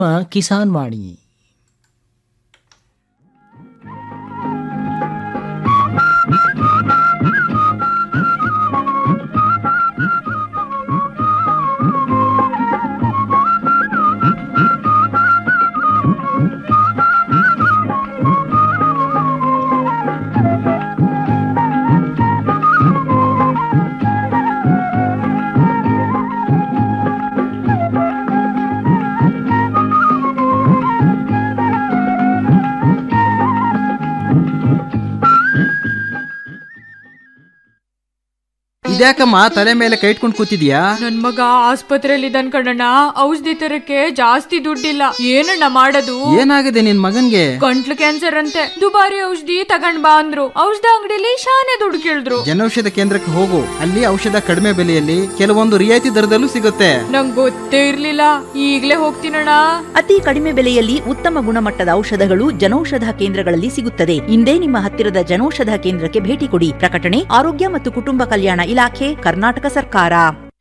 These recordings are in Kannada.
ಕಿಸಾನ್ ವಾಣಿ ಇದ್ಯಾಕಮ್ಮ ತಲೆ ಮೇಲೆ ಕೈ ಇಟ್ಕೊಂಡು ಕೂತಿದ್ಯಾ ನನ್ ಮಗ ಆಸ್ಪತ್ರೆಯಲ್ಲಿ ಇದ್ದಾನ್ ಕಣಣ್ಣ ಔಷಧಿ ತರಕ್ಕೆ ಜಾಸ್ತಿ ದುಡ್ಡಿಲ್ಲ ಏನಣ್ಣ ಮಾಡೋದು ಏನಾಗಿದೆ ನಿನ್ ಮಗನ್ಗೆ ಗಂಟ್ಲು ಕ್ಯಾನ್ಸರ್ ಅಂತೆ ದುಬಾರಿ ಔಷಧಿ ತಗೊಂಡ್ ಬಾ ಅಂದ್ರು ಔಷಧ ಅಂಗಡಿಲಿ ಶಾನೆ ದುಡ್ಡು ಕೇಳಿದ್ರು ಜನೌಷಧ ಕೇಂದ್ರಕ್ಕೆ ಹೋಗು ಅಲ್ಲಿ ಔಷಧ ಕಡಿಮೆ ಬೆಲೆಯಲ್ಲಿ ಕೆಲವೊಂದು ರಿಯಾಯಿತಿ ದರದಲ್ಲೂ ಸಿಗುತ್ತೆ ನಂಗ್ ಗೊತ್ತೇ ಇರ್ಲಿಲ್ಲ ಈಗ್ಲೇ ಹೋಗ್ತೀನಣ್ಣ ಅತಿ ಕಡಿಮೆ ಬೆಲೆಯಲ್ಲಿ ಉತ್ತಮ ಗುಣಮಟ್ಟದ ಔಷಧಗಳು ಜನೌಷಧ ಕೇಂದ್ರಗಳಲ್ಲಿ ಸಿಗುತ್ತದೆ ಇಂದೇ ನಿಮ್ಮ ಹತ್ತಿರದ ಜನೌಷಧ ಕೇಂದ್ರಕ್ಕೆ ಭೇಟಿ ಕೊಡಿ ಪ್ರಕಟಣೆ ಆರೋಗ್ಯ ಮತ್ತು ಕುಟುಂಬ ಕಲ್ಯಾಣ ಇಲಾಖೆ ಕರ್ನಾಟಕ ಸರ್ಕಾರ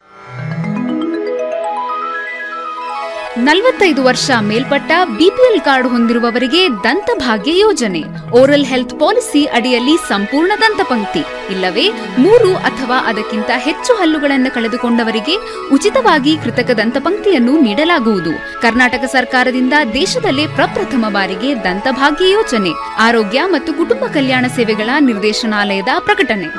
ನಲವತ್ತೈದು ವರ್ಷ ಮೇಲ್ಪಟ್ಟ ಬಿಪಿಎಲ್ ಕಾರ್ಡ್ ಹೊಂದಿರುವವರಿಗೆ ದಂತಭಾಗ್ಯ ಯೋಜನೆ ಓರಲ್ ಹೆಲ್ತ್ ಪಾಲಿಸಿ ಅಡಿಯಲ್ಲಿ ಸಂಪೂರ್ಣ ದಂತಪಂಕ್ತಿ ಇಲ್ಲವೇ ಮೂರು ಅಥವಾ ಅದಕ್ಕಿಂತ ಹೆಚ್ಚು ಹಲ್ಲುಗಳನ್ನು ಕಳೆದುಕೊಂಡವರಿಗೆ ಉಚಿತವಾಗಿ ಕೃತಕ ದಂತಪಂಕ್ತಿಯನ್ನು ನೀಡಲಾಗುವುದು ಕರ್ನಾಟಕ ಸರ್ಕಾರದಿಂದ ದೇಶದಲ್ಲೇ ಪ್ರಪ್ರಥಮ ಬಾರಿಗೆ ದಂತಭಾಗ್ಯ ಯೋಜನೆ ಆರೋಗ್ಯ ಮತ್ತು ಕುಟುಂಬ ಕಲ್ಯಾಣ ಸೇವೆಗಳ ನಿರ್ದೇಶನಾಲಯದ ಪ್ರಕಟಣೆ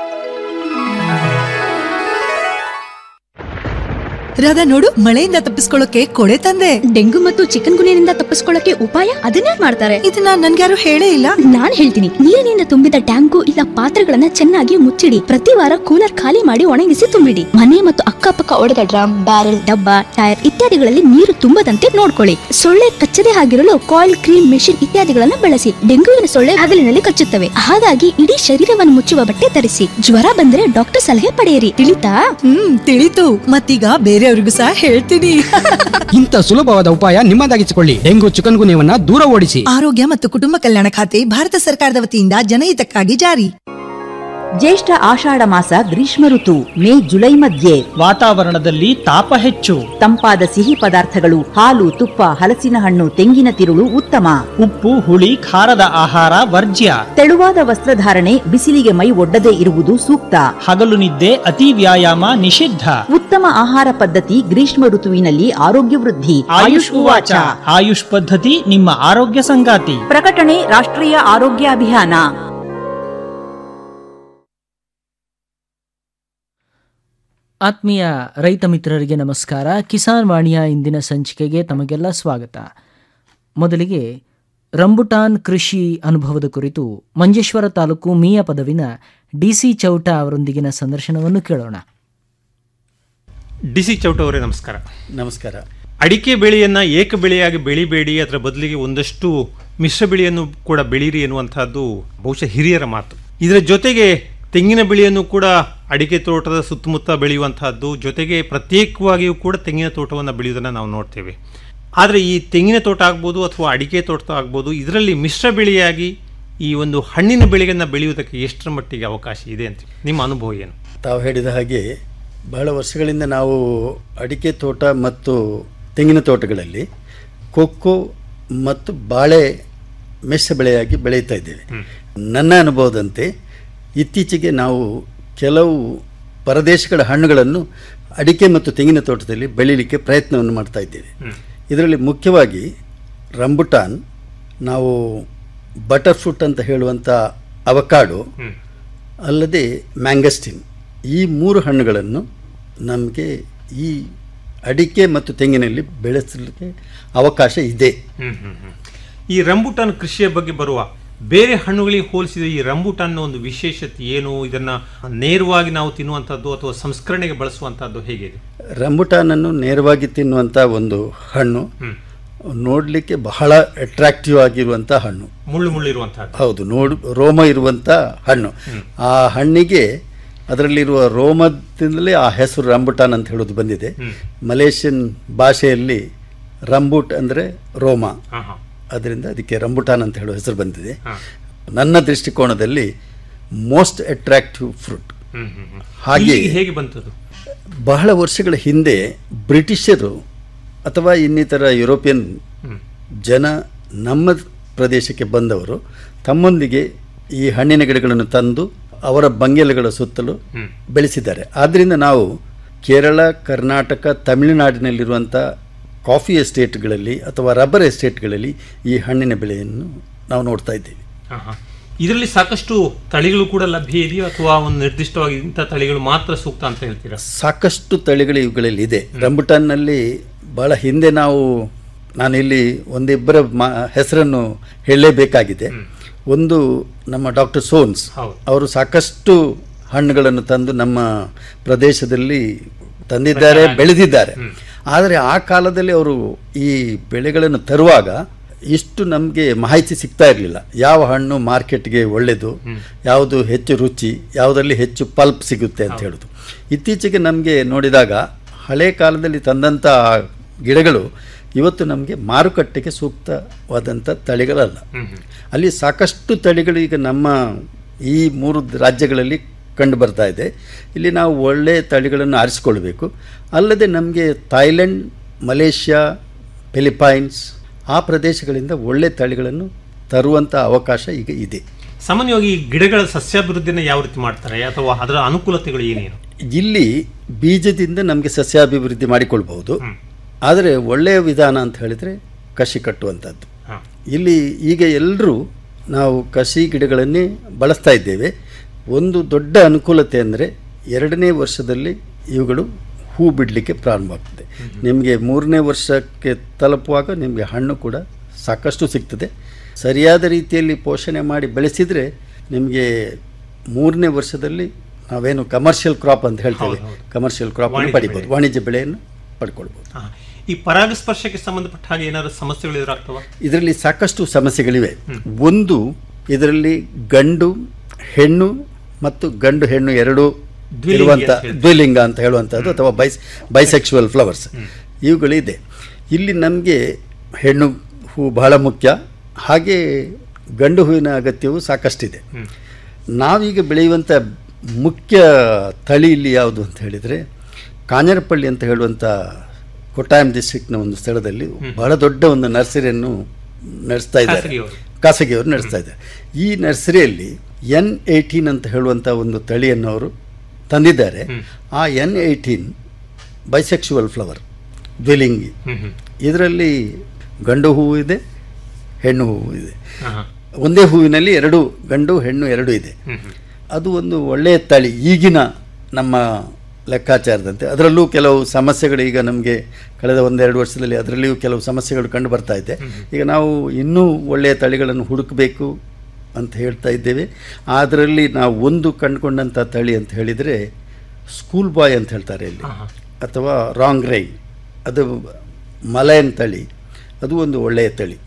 ರಾಧಾ ನೋಡು ಮಳೆಯಿಂದ ತಪ್ಪಿಸ್ಕೊಳ್ಳೋಕೆ ಕೊಡೆ ತಂದೆ ಡೆಂಗು ಮತ್ತು ಚಿಕನ್ ಗುನಿಯಿಂದ ತಪ್ಪಿಸ್ಕೊಳ್ಳಕ್ಕೆ ಉಪಾಯ ಅದನ್ನೇ ಮಾಡ್ತಾರೆ ಇದನ್ನ ನನ್ಗ್ಯಾರು ಹೇಳೇ ಇಲ್ಲ ನಾನ್ ಹೇಳ್ತೀನಿ ನೀರಿನಿಂದ ತುಂಬಿದ ಟ್ಯಾಂಕು ಇಲ್ಲ ಪಾತ್ರೆಗಳನ್ನ ಚೆನ್ನಾಗಿ ಮುಚ್ಚಿಡಿ ಪ್ರತಿ ವಾರ ಕೂಲರ್ ಖಾಲಿ ಮಾಡಿ ಒಣಗಿಸಿ ತುಂಬಿಡಿ ಮನೆ ಮತ್ತು ಅಕ್ಕಪಕ್ಕ ಒಡೆದ ಡ್ರಮ್ ಬ್ಯಾರೆಲ್ ಡಬ್ಬ ಟೈರ್ ಇತ್ಯಾದಿಗಳಲ್ಲಿ ನೀರು ತುಂಬದಂತೆ ನೋಡ್ಕೊಳ್ಳಿ ಸೊಳ್ಳೆ ಕಚ್ಚದೆ ಆಗಿರಲು ಕಾಯಿಲ್ ಕ್ರೀಮ್ ಮೆಷಿನ್ ಇತ್ಯಾದಿಗಳನ್ನ ಬಳಸಿ ಡೆಂಗುವಿನ ಸೊಳ್ಳೆ ಹಗಲಿನಲ್ಲಿ ಕಚ್ಚುತ್ತವೆ ಹಾಗಾಗಿ ಇಡೀ ಶರೀರವನ್ನು ಮುಚ್ಚುವ ಬಟ್ಟೆ ಧರಿಸಿ ಜ್ವರ ಬಂದ್ರೆ ಡಾಕ್ಟರ್ ಸಲಹೆ ಪಡೆಯಿರಿ ತಿಳಿತಾ ಹ್ಮ್ ತಿಳಿತು ಮತ್ತೀಗ ಬೇರೆಯವ್ರಿಗೂ ಸಹ ಹೇಳ್ತೀನಿ ಇಂಥ ಸುಲಭವಾದ ಉಪಾಯ ನಿಮ್ಮದಾಗಿಸಿಕೊಳ್ಳಿ ಡೆಂಗು ಚಿಕನ್ ಗುನ್ಯವನ್ನ ದೂರ ಓಡಿಸಿ ಆರೋಗ್ಯ ಮತ್ತು ಕುಟುಂಬ ಕಲ್ಯಾಣ ಖಾತೆ ಭಾರತ ಸರ್ಕಾರದ ವತಿಯಿಂದ ಜನಹಿತಕ್ಕಾಗಿ ಜಾರಿ ಜ್ಯೇಷ್ಠ ಆಷಾಢ ಮಾಸ ಗ್ರೀಷ್ಮ ಋತು ಮೇ ಜುಲೈ ಮಧ್ಯೆ ವಾತಾವರಣದಲ್ಲಿ ತಾಪ ಹೆಚ್ಚು ತಂಪಾದ ಸಿಹಿ ಪದಾರ್ಥಗಳು ಹಾಲು ತುಪ್ಪ ಹಲಸಿನ ಹಣ್ಣು ತೆಂಗಿನ ತಿರುಳು ಉತ್ತಮ ಉಪ್ಪು ಹುಳಿ ಖಾರದ ಆಹಾರ ವರ್ಜ್ಯ ತೆಳುವಾದ ವಸ್ತ್ರಧಾರಣೆ ಬಿಸಿಲಿಗೆ ಮೈ ಒಡ್ಡದೇ ಇರುವುದು ಸೂಕ್ತ ಹಗಲು ನಿದ್ದೆ ಅತಿ ವ್ಯಾಯಾಮ ನಿಷಿದ್ಧ ಉತ್ತಮ ಆಹಾರ ಪದ್ಧತಿ ಗ್ರೀಷ್ಮ ಋತುವಿನಲ್ಲಿ ಆರೋಗ್ಯ ವೃದ್ಧಿ ಆಯುಷ್ ಉವಾಚ ಆಯುಷ್ ಪದ್ಧತಿ ನಿಮ್ಮ ಆರೋಗ್ಯ ಸಂಗಾತಿ ಪ್ರಕಟಣೆ ರಾಷ್ಟ್ರೀಯ ಆರೋಗ್ಯ ಅಭಿಯಾನ ಆತ್ಮೀಯ ರೈತ ಮಿತ್ರರಿಗೆ ನಮಸ್ಕಾರ ಕಿಸಾನ್ ವಾಣಿಯ ಇಂದಿನ ಸಂಚಿಕೆಗೆ ತಮಗೆಲ್ಲ ಸ್ವಾಗತ ಮೊದಲಿಗೆ ರಂಬುಟಾನ್ ಕೃಷಿ ಅನುಭವದ ಕುರಿತು ಮಂಜೇಶ್ವರ ತಾಲೂಕು ಮೀಯ ಪದವಿನ ಡಿಸಿ ಚೌಟ ಅವರೊಂದಿಗಿನ ಸಂದರ್ಶನವನ್ನು ಕೇಳೋಣ ಡಿ ಸಿ ಚೌಟ ಅವರೇ ನಮಸ್ಕಾರ ನಮಸ್ಕಾರ ಅಡಿಕೆ ಬೆಳೆಯನ್ನು ಏಕ ಬೆಳೆಯಾಗಿ ಬೆಳಿಬೇಡಿ ಅದರ ಬದಲಿಗೆ ಒಂದಷ್ಟು ಮಿಶ್ರ ಬೆಳೆಯನ್ನು ಕೂಡ ಬೆಳೀರಿ ಎನ್ನುವಂತಹದ್ದು ಬಹುಶಃ ಹಿರಿಯರ ಮಾತು ಇದರ ಜೊತೆಗೆ ತೆಂಗಿನ ಬೆಳೆಯನ್ನು ಕೂಡ ಅಡಿಕೆ ತೋಟದ ಸುತ್ತಮುತ್ತ ಬೆಳೆಯುವಂತಹದ್ದು ಜೊತೆಗೆ ಪ್ರತ್ಯೇಕವಾಗಿಯೂ ಕೂಡ ತೆಂಗಿನ ತೋಟವನ್ನು ಬೆಳೆಯುವುದನ್ನು ನಾವು ನೋಡ್ತೇವೆ ಆದರೆ ಈ ತೆಂಗಿನ ತೋಟ ಆಗ್ಬೋದು ಅಥವಾ ಅಡಿಕೆ ತೋಟ ಆಗ್ಬೋದು ಇದರಲ್ಲಿ ಮಿಶ್ರ ಬೆಳೆಯಾಗಿ ಈ ಒಂದು ಹಣ್ಣಿನ ಬೆಳೆಯನ್ನು ಬೆಳೆಯುವುದಕ್ಕೆ ಎಷ್ಟರ ಮಟ್ಟಿಗೆ ಅವಕಾಶ ಇದೆ ಅಂತ ನಿಮ್ಮ ಅನುಭವ ಏನು ತಾವು ಹೇಳಿದ ಹಾಗೆ ಬಹಳ ವರ್ಷಗಳಿಂದ ನಾವು ಅಡಿಕೆ ತೋಟ ಮತ್ತು ತೆಂಗಿನ ತೋಟಗಳಲ್ಲಿ ಕೊಕ್ಕೋ ಮತ್ತು ಬಾಳೆ ಮಿಶ್ರ ಬೆಳೆಯಾಗಿ ಬೆಳೀತಾ ಇದ್ದೇವೆ ನನ್ನ ಅನುಭವದಂತೆ ಇತ್ತೀಚೆಗೆ ನಾವು ಕೆಲವು ಪರದೇಶಗಳ ಹಣ್ಣುಗಳನ್ನು ಅಡಿಕೆ ಮತ್ತು ತೆಂಗಿನ ತೋಟದಲ್ಲಿ ಬೆಳೀಲಿಕ್ಕೆ ಪ್ರಯತ್ನವನ್ನು ಮಾಡ್ತಾ ಇದ್ದೇವೆ ಇದರಲ್ಲಿ ಮುಖ್ಯವಾಗಿ ರಂಬುಟಾನ್ ನಾವು ಬಟರ್ ಫ್ರೂಟ್ ಅಂತ ಹೇಳುವಂಥ ಅವಕಾಡು ಅಲ್ಲದೆ ಮ್ಯಾಂಗಸ್ಟಿನ್ ಈ ಮೂರು ಹಣ್ಣುಗಳನ್ನು ನಮಗೆ ಈ ಅಡಿಕೆ ಮತ್ತು ತೆಂಗಿನಲ್ಲಿ ಬೆಳೆಸಲಿಕ್ಕೆ ಅವಕಾಶ ಇದೆ ಈ ರಂಬುಟಾನ್ ಕೃಷಿಯ ಬಗ್ಗೆ ಬರುವ ಬೇರೆ ಹಣ್ಣುಗಳಿಗೆ ಹೋಲಿಸಿದ ಈ ರಂಬುಟಾನ್ನ ಒಂದು ವಿಶೇಷತೆ ಏನು ಇದನ್ನ ನೇರವಾಗಿ ನಾವು ತಿನ್ನುವಂಥದ್ದು ಅಥವಾ ಸಂಸ್ಕರಣೆಗೆ ಬಳಸುವಂಥದ್ದು ಹೇಗಿದೆ ರಂಬುಟಾನನ್ನು ನೇರವಾಗಿ ತಿನ್ನುವಂಥ ಒಂದು ಹಣ್ಣು ನೋಡಲಿಕ್ಕೆ ಬಹಳ ಅಟ್ರಾಕ್ಟಿವ್ ಆಗಿರುವಂಥ ಹಣ್ಣು ಮುಳ್ಳು ಮುಳ್ಳಿರುವಂಥದ್ದು ಹೌದು ನೋಡು ರೋಮ ಇರುವಂಥ ಹಣ್ಣು ಆ ಹಣ್ಣಿಗೆ ಅದರಲ್ಲಿರುವ ರೋಮದಿಂದಲೇ ಆ ಹೆಸರು ರಂಬುಟಾನ್ ಅಂತ ಹೇಳೋದು ಬಂದಿದೆ ಮಲೇಷಿಯನ್ ಭಾಷೆಯಲ್ಲಿ ರಂಬುಟ್ ಅಂದರೆ ರೋಮ ಅದರಿಂದ ಅದಕ್ಕೆ ರಂಬುಟಾನ್ ಅಂತ ಹೇಳೋ ಹೆಸರು ಬಂದಿದೆ ನನ್ನ ದೃಷ್ಟಿಕೋನದಲ್ಲಿ ಮೋಸ್ಟ್ ಅಟ್ರಾಕ್ಟಿವ್ ಫ್ರೂಟ್ ಹಾಗೆ ಇಲ್ಲಿಗೆ ಹೇಗೆ ಬಂತದು ಬಹಳ ವರ್ಷಗಳ ಹಿಂದೆ ಬ್ರಿಟಿಷರು ಅಥವಾ ಇನ್ನಿತರ ಯುರೋಪಿಯನ್ ಜನ ನಮ್ಮ ಪ್ರದೇಶಕ್ಕೆ ಬಂದವರು ತಮ್ಮೊಂದಿಗೆ ಈ ಹಣ್ಣಿನ ಗಿಡಗಳನ್ನು ತಂದು ಅವರ ಬಂಗೆಲೆಗಳ ಸುತ್ತಲೂ ಬೆಳೆಸಿದ್ದಾರೆ ಆದ್ದರಿಂದ ನಾವು ಕೇರಳ ಕರ್ನಾಟಕ ತಮಿಳುನಾಡಿನಲ್ಲಿರುವಂಥ ಕಾಫಿ ಎಸ್ಟೇಟ್ಗಳಲ್ಲಿ ಅಥವಾ ರಬ್ಬರ್ ಎಸ್ಟೇಟ್ಗಳಲ್ಲಿ ಈ ಹಣ್ಣಿನ ಬೆಳೆಯನ್ನು ನಾವು ನೋಡ್ತಾ ಇದ್ದೀವಿ ಆಹಾ. ಇದರಲ್ಲಿ ಸಾಕಷ್ಟು ತಳಿಗಳು ಕೂಡ ಲಭ್ಯ ಇದೆಯೋ ಅಥವಾ ಒಂದು ನಿರ್ದಿಷ್ಟವಾಗಿ ಇಂಥ ತಳಿಗಳು ಮಾತ್ರ ಸೂಕ್ತ ಅಂತ ಹೇಳ್ತೀರಾ ಸಾಕಷ್ಟು ತಳಿಗಳು ಇವುಗಳಲ್ಲಿ ಇದೆ ರಂಬುಟಾನ್ನಲ್ಲಿ ಬಹಳ ಹಿಂದೆ ನಾವು ನಾನಿಲ್ಲಿ ಒಂದಿಬ್ಬರ ಮಾ ಹೆಸರನ್ನು ಹೇಳಲೇಬೇಕಾಗಿದೆ ಒಂದು ನಮ್ಮ ಡಾಕ್ಟರ್ ಸೋನ್ಸ್ ಅವರು ಸಾಕಷ್ಟು ಹಣ್ಣುಗಳನ್ನು ತಂದು ನಮ್ಮ ಪ್ರದೇಶದಲ್ಲಿ ತಂದಿದ್ದಾರೆ ಬೆಳೆದಿದ್ದಾರೆ ಆದರೆ ಆ ಕಾಲದಲ್ಲಿ ಅವರು ಈ ಬೆಳೆಗಳನ್ನು ತರುವಾಗ ಇಷ್ಟು ನಮಗೆ ಮಾಹಿತಿ ಸಿಗ್ತಾ ಇರಲಿಲ್ಲ ಯಾವ ಹಣ್ಣು ಮಾರ್ಕೆಟ್ಗೆ ಒಳ್ಳೆಯದು ಯಾವುದು ಹೆಚ್ಚು ರುಚಿ ಯಾವುದರಲ್ಲಿ ಹೆಚ್ಚು ಪಲ್ಪ್ ಸಿಗುತ್ತೆ ಅಂತ ಹೇಳೋದು ಇತ್ತೀಚೆಗೆ ನಮಗೆ ನೋಡಿದಾಗ ಹಳೆ ಕಾಲದಲ್ಲಿ ತಂದಂಥ ಗಿಡಗಳು ಇವತ್ತು ನಮಗೆ ಮಾರುಕಟ್ಟೆಗೆ ಸೂಕ್ತವಾದಂಥ ತಳಿಗಳಲ್ಲ ಅಲ್ಲಿ ಸಾಕಷ್ಟು ತಳಿಗಳು ಈಗ ನಮ್ಮ ಈ ಮೂರು ರಾಜ್ಯಗಳಲ್ಲಿ ಕಂಡು ಬರ್ತಾ ಇದೆ ಇಲ್ಲಿ ನಾವು ಒಳ್ಳೆಯ ತಳಿಗಳನ್ನು ಆರಿಸಿಕೊಳ್ಬೇಕು ಅಲ್ಲದೆ ನಮಗೆ ಥಾಯ್ಲೆಂಡ್ ಮಲೇಷ್ಯಾ ಫಿಲಿಪೈನ್ಸ್ ಆ ಪ್ರದೇಶಗಳಿಂದ ಒಳ್ಳೆಯ ತಳಿಗಳನ್ನು ತರುವಂಥ ಅವಕಾಶ ಈಗ ಇದೆ ಸಾಮಾನ್ಯವಾಗಿ ಈ ಗಿಡಗಳ ಸಸ್ಯಾಭಿವೃದ್ಧಿನ ಯಾವ ರೀತಿ ಮಾಡ್ತಾರೆ ಅಥವಾ ಅದರ ಅನುಕೂಲತೆಗಳು ಏನೇನು ಇಲ್ಲಿ ಬೀಜದಿಂದ ನಮಗೆ ಸಸ್ಯಾಭಿವೃದ್ಧಿ ಮಾಡಿಕೊಳ್ಬಹುದು ಆದರೆ ಒಳ್ಳೆಯ ವಿಧಾನ ಅಂತ ಹೇಳಿದರೆ ಕಸಿ ಕಟ್ಟುವಂಥದ್ದು ಇಲ್ಲಿ ಈಗ ಎಲ್ಲರೂ ನಾವು ಕಸಿ ಗಿಡಗಳನ್ನೇ ಬಳಸ್ತಾ ಇದ್ದೇವೆ ಒಂದು ದೊಡ್ಡ ಅನುಕೂಲತೆ ಅಂದರೆ ಎರಡನೇ ವರ್ಷದಲ್ಲಿ ಇವುಗಳು ಹೂ ಬಿಡಲಿಕ್ಕೆ ಪ್ರಾರಂಭವಾಗ್ತದೆ ನಿಮಗೆ ಮೂರನೇ ವರ್ಷಕ್ಕೆ ತಲುಪುವಾಗ ನಿಮಗೆ ಹಣ್ಣು ಕೂಡ ಸಾಕಷ್ಟು ಸಿಗ್ತದೆ ಸರಿಯಾದ ರೀತಿಯಲ್ಲಿ ಪೋಷಣೆ ಮಾಡಿ ಬೆಳೆಸಿದರೆ ನಿಮಗೆ ಮೂರನೇ ವರ್ಷದಲ್ಲಿ ನಾವೇನು ಕಮರ್ಷಿಯಲ್ ಕ್ರಾಪ್ ಅಂತ ಹೇಳ್ತೇವೆ ಕಮರ್ಷಿಯಲ್ ಕ್ರಾಪ್ ವಾಣಿಜ್ಯ ಪಡಿಬೋದು ಬೆಳೆ. ವಾಣಿಜ್ಯ ಬೆಳೆಯನ್ನು ಪಡ್ಕೊಳ್ಬೋದು ಆಹಾ. ಈ ಪರಾಗಸ್ಪರ್ಶಕ್ಕೆ ಸಂಬಂಧಪಟ್ಟ ಹಾಗೆ ಏನಾದ್ರು ಸಮಸ್ಯೆಗಳು ಎದುರಾಗ್ತವ ಇದರಲ್ಲಿ ಸಾಕಷ್ಟು ಸಮಸ್ಯೆಗಳಿವೆ ಒಂದು ಇದರಲ್ಲಿ ಗಂಡು ಹೆಣ್ಣು ಮತ್ತು ಗಂಡು ಹೆಣ್ಣು ಎರಡು ದ್ವಿಲಿಂಗಿ ಇರುವಂಥ ಅಂತ ಹೇಳ್ತೀವಿ. ದ್ವಿಲಿಂಗ ಅಂತ ಹೇಳುವಂಥದ್ದು ಅಥವಾ ಬೈಸ್ ಬೈಸೆಕ್ಸುವಲ್ ಫ್ಲವರ್ಸ್ ಇವುಗಳಿದೆ ಇಲ್ಲಿ ನಮಗೆ ಹೆಣ್ಣು ಹೂ ಬಹಳ ಮುಖ್ಯ ಹಾಗೆ ಗಂಡು ಹೂವಿನ ಅಗತ್ಯವೂ ಸಾಕಷ್ಟಿದೆ ನಾವೀಗ ಬೆಳೆಯುವಂಥ ಮುಖ್ಯ ತಳಿ ಇಲ್ಲಿ ಯಾವುದು ಅಂತ ಹೇಳಿದರೆ ಕಾಂಜರಪಳ್ಳಿ ಅಂತ ಹೇಳುವಂಥ ಕೊಟ್ಟಾಯಂ ಡಿಸ್ಟ್ರಿಕ್ಟ್ನ ಒಂದು ಸ್ಥಳದಲ್ಲಿ ಬಹಳ ದೊಡ್ಡ ಒಂದು ನರ್ಸರಿಯನ್ನು ನಡೆಸ್ತಾ ಇದ್ದಾರೆ ಖಾಸಗಿಯವರು. ಖಾಸಗಿಯವರು ನಡೆಸ್ತಾ ಇದ್ದಾರೆ ಈ ನರ್ಸರಿಯಲ್ಲಿ ಎನ್ ಏಯ್ಟೀನ್ ಅಂತ ಹೇಳುವಂಥ ಒಂದು ತಳಿಯನ್ನು ಅವರು ತಂದಿದ್ದಾರೆ ಆ ಎನ್ ಏಯ್ಟೀನ್ ಬೈಸೆಕ್ಸುವಲ್ ಫ್ಲವರ್ ದ್ವಿಲಿಂಗಿ ಇದರಲ್ಲಿ ಗಂಡು ಹೂವು ಇದೆ ಹೆಣ್ಣು ಹೂವು ಇದೆ ಒಂದೇ ಹೂವಿನಲ್ಲಿ ಎರಡು ಗಂಡು ಹೆಣ್ಣು ಎರಡು ಇದೆ ಅದು ಒಂದು ಒಳ್ಳೆಯ ತಳಿ ಈಗಿನ ನಮ್ಮ ಲೆಕ್ಕಾಚಾರದಂತೆ ಅದರಲ್ಲೂ ಕೆಲವು ಸಮಸ್ಯೆಗಳು ಈಗ ನಮಗೆ ಕಳೆದ ಒಂದೆರಡು ವರ್ಷದಲ್ಲಿ ಅದರಲ್ಲಿಯೂ ಕೆಲವು ಸಮಸ್ಯೆಗಳು ಕಂಡು ಬರ್ತಾ ಇದೆ ಈಗ ನಾವು ಇನ್ನೂ ಒಳ್ಳೆಯ ತಳಿಗಳನ್ನು ಹುಡುಕಬೇಕು ಅಂತ ಹೇಳ್ತಾ ಇದ್ದೇವೆ ಅದರಲ್ಲಿ ನಾವು ಒಂದು ಕಂಡುಕೊಂಡಂಥ ತಳಿ ಅಂತ ಹೇಳಿದರೆ ಸ್ಕೂಲ್ ಬಾಯ್ ಅಂತ ಹೇಳ್ತಾರೆ ಇಲ್ಲಿ ಅಥವಾ ರಾಂಗ್ ರೈನ್ ಅದು ಮಲಯನ್ ತಳಿ ಅದು ಒಂದು ಒಳ್ಳೆಯ ತಳಿ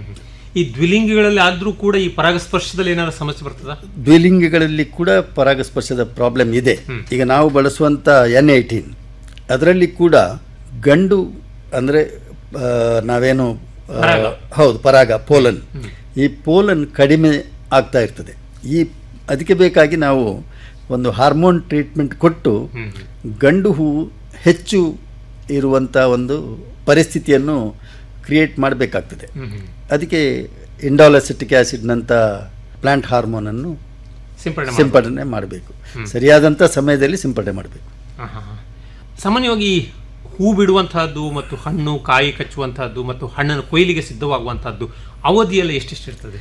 ಈ ದ್ವಿಲಿಂಗಿಗಳಲ್ಲಿ ಆದ್ರೂ ಕೂಡ ಈ ಪರಾಗಸ್ಪರ್ಶದಲ್ಲಿ ಏನಾದ್ರು ಸಮಸ್ಯೆ ಬರ್ತದ ದ್ವಿಲಿಂಗಿಗಳಲ್ಲಿ ಕೂಡ ಪರಾಗಸ್ಪರ್ಶದ ಪ್ರಾಬ್ಲಮ್ ಇದೆ ಈಗ ನಾವು ಬಳಸುವಂಥ ಎನ್ ಏಯ್ಟೀನ್ ಅದರಲ್ಲಿ ಕೂಡ ಗಂಡು ಅಂದರೆ ನಾವೇನು ಆ, ಪರಾಗ. ಹೌದು ಪರಾಗ ಪೋಲನ್ ಈ ಪೋಲನ್ ಕಡಿಮೆ ಆಗ್ತಾ ಇರ್ತದೆ ಈ ಅದಕ್ಕೆ ಬೇಕಾಗಿ ನಾವು ಒಂದು ಹಾರ್ಮೋನ್ ಟ್ರೀಟ್ಮೆಂಟ್ ಕೊಟ್ಟು ಗಂಡು ಹೂವು ಹೆಚ್ಚು ಇರುವಂಥ ಒಂದು ಪರಿಸ್ಥಿತಿಯನ್ನು ಕ್ರಿಯೇಟ್ ಮಾಡಬೇಕಾಗ್ತದೆ ಅದಕ್ಕೆ ಇಂಡಾಲಸಿಟಿಕ್ ಆ್ಯಸಿಡ್ನಂಥ ಪ್ಲಾಂಟ್ ಹಾರ್ಮೋನನ್ನು ಸಿಂಪಡಣೆ ಮಾಡ್ಬೇಕು. ಸಿಂಪಡಣೆ ಮಾಡಬೇಕು ಸರಿಯಾದಂಥ ಸಮಯದಲ್ಲಿ ಸಿಂಪಡಣೆ ಮಾಡಬೇಕು ಆಹಾ. ಸಾಮಾನ್ಯವಾಗಿ ಹೂ ಬಿಡುವಂತಹದ್ದು ಮತ್ತು ಹಣ್ಣು ಕಾಯಿ ಕಚ್ಚುವಂತಹದ್ದು ಮತ್ತು ಹಣ್ಣನ್ನು ಕೊಯ್ಲಿಗೆ ಸಿದ್ಧವಾಗುವಂತಹದ್ದು ಅವಧಿಯಲ್ಲಿ ಎಷ್ಟೆಷ್ಟು ಇರ್ತದೆ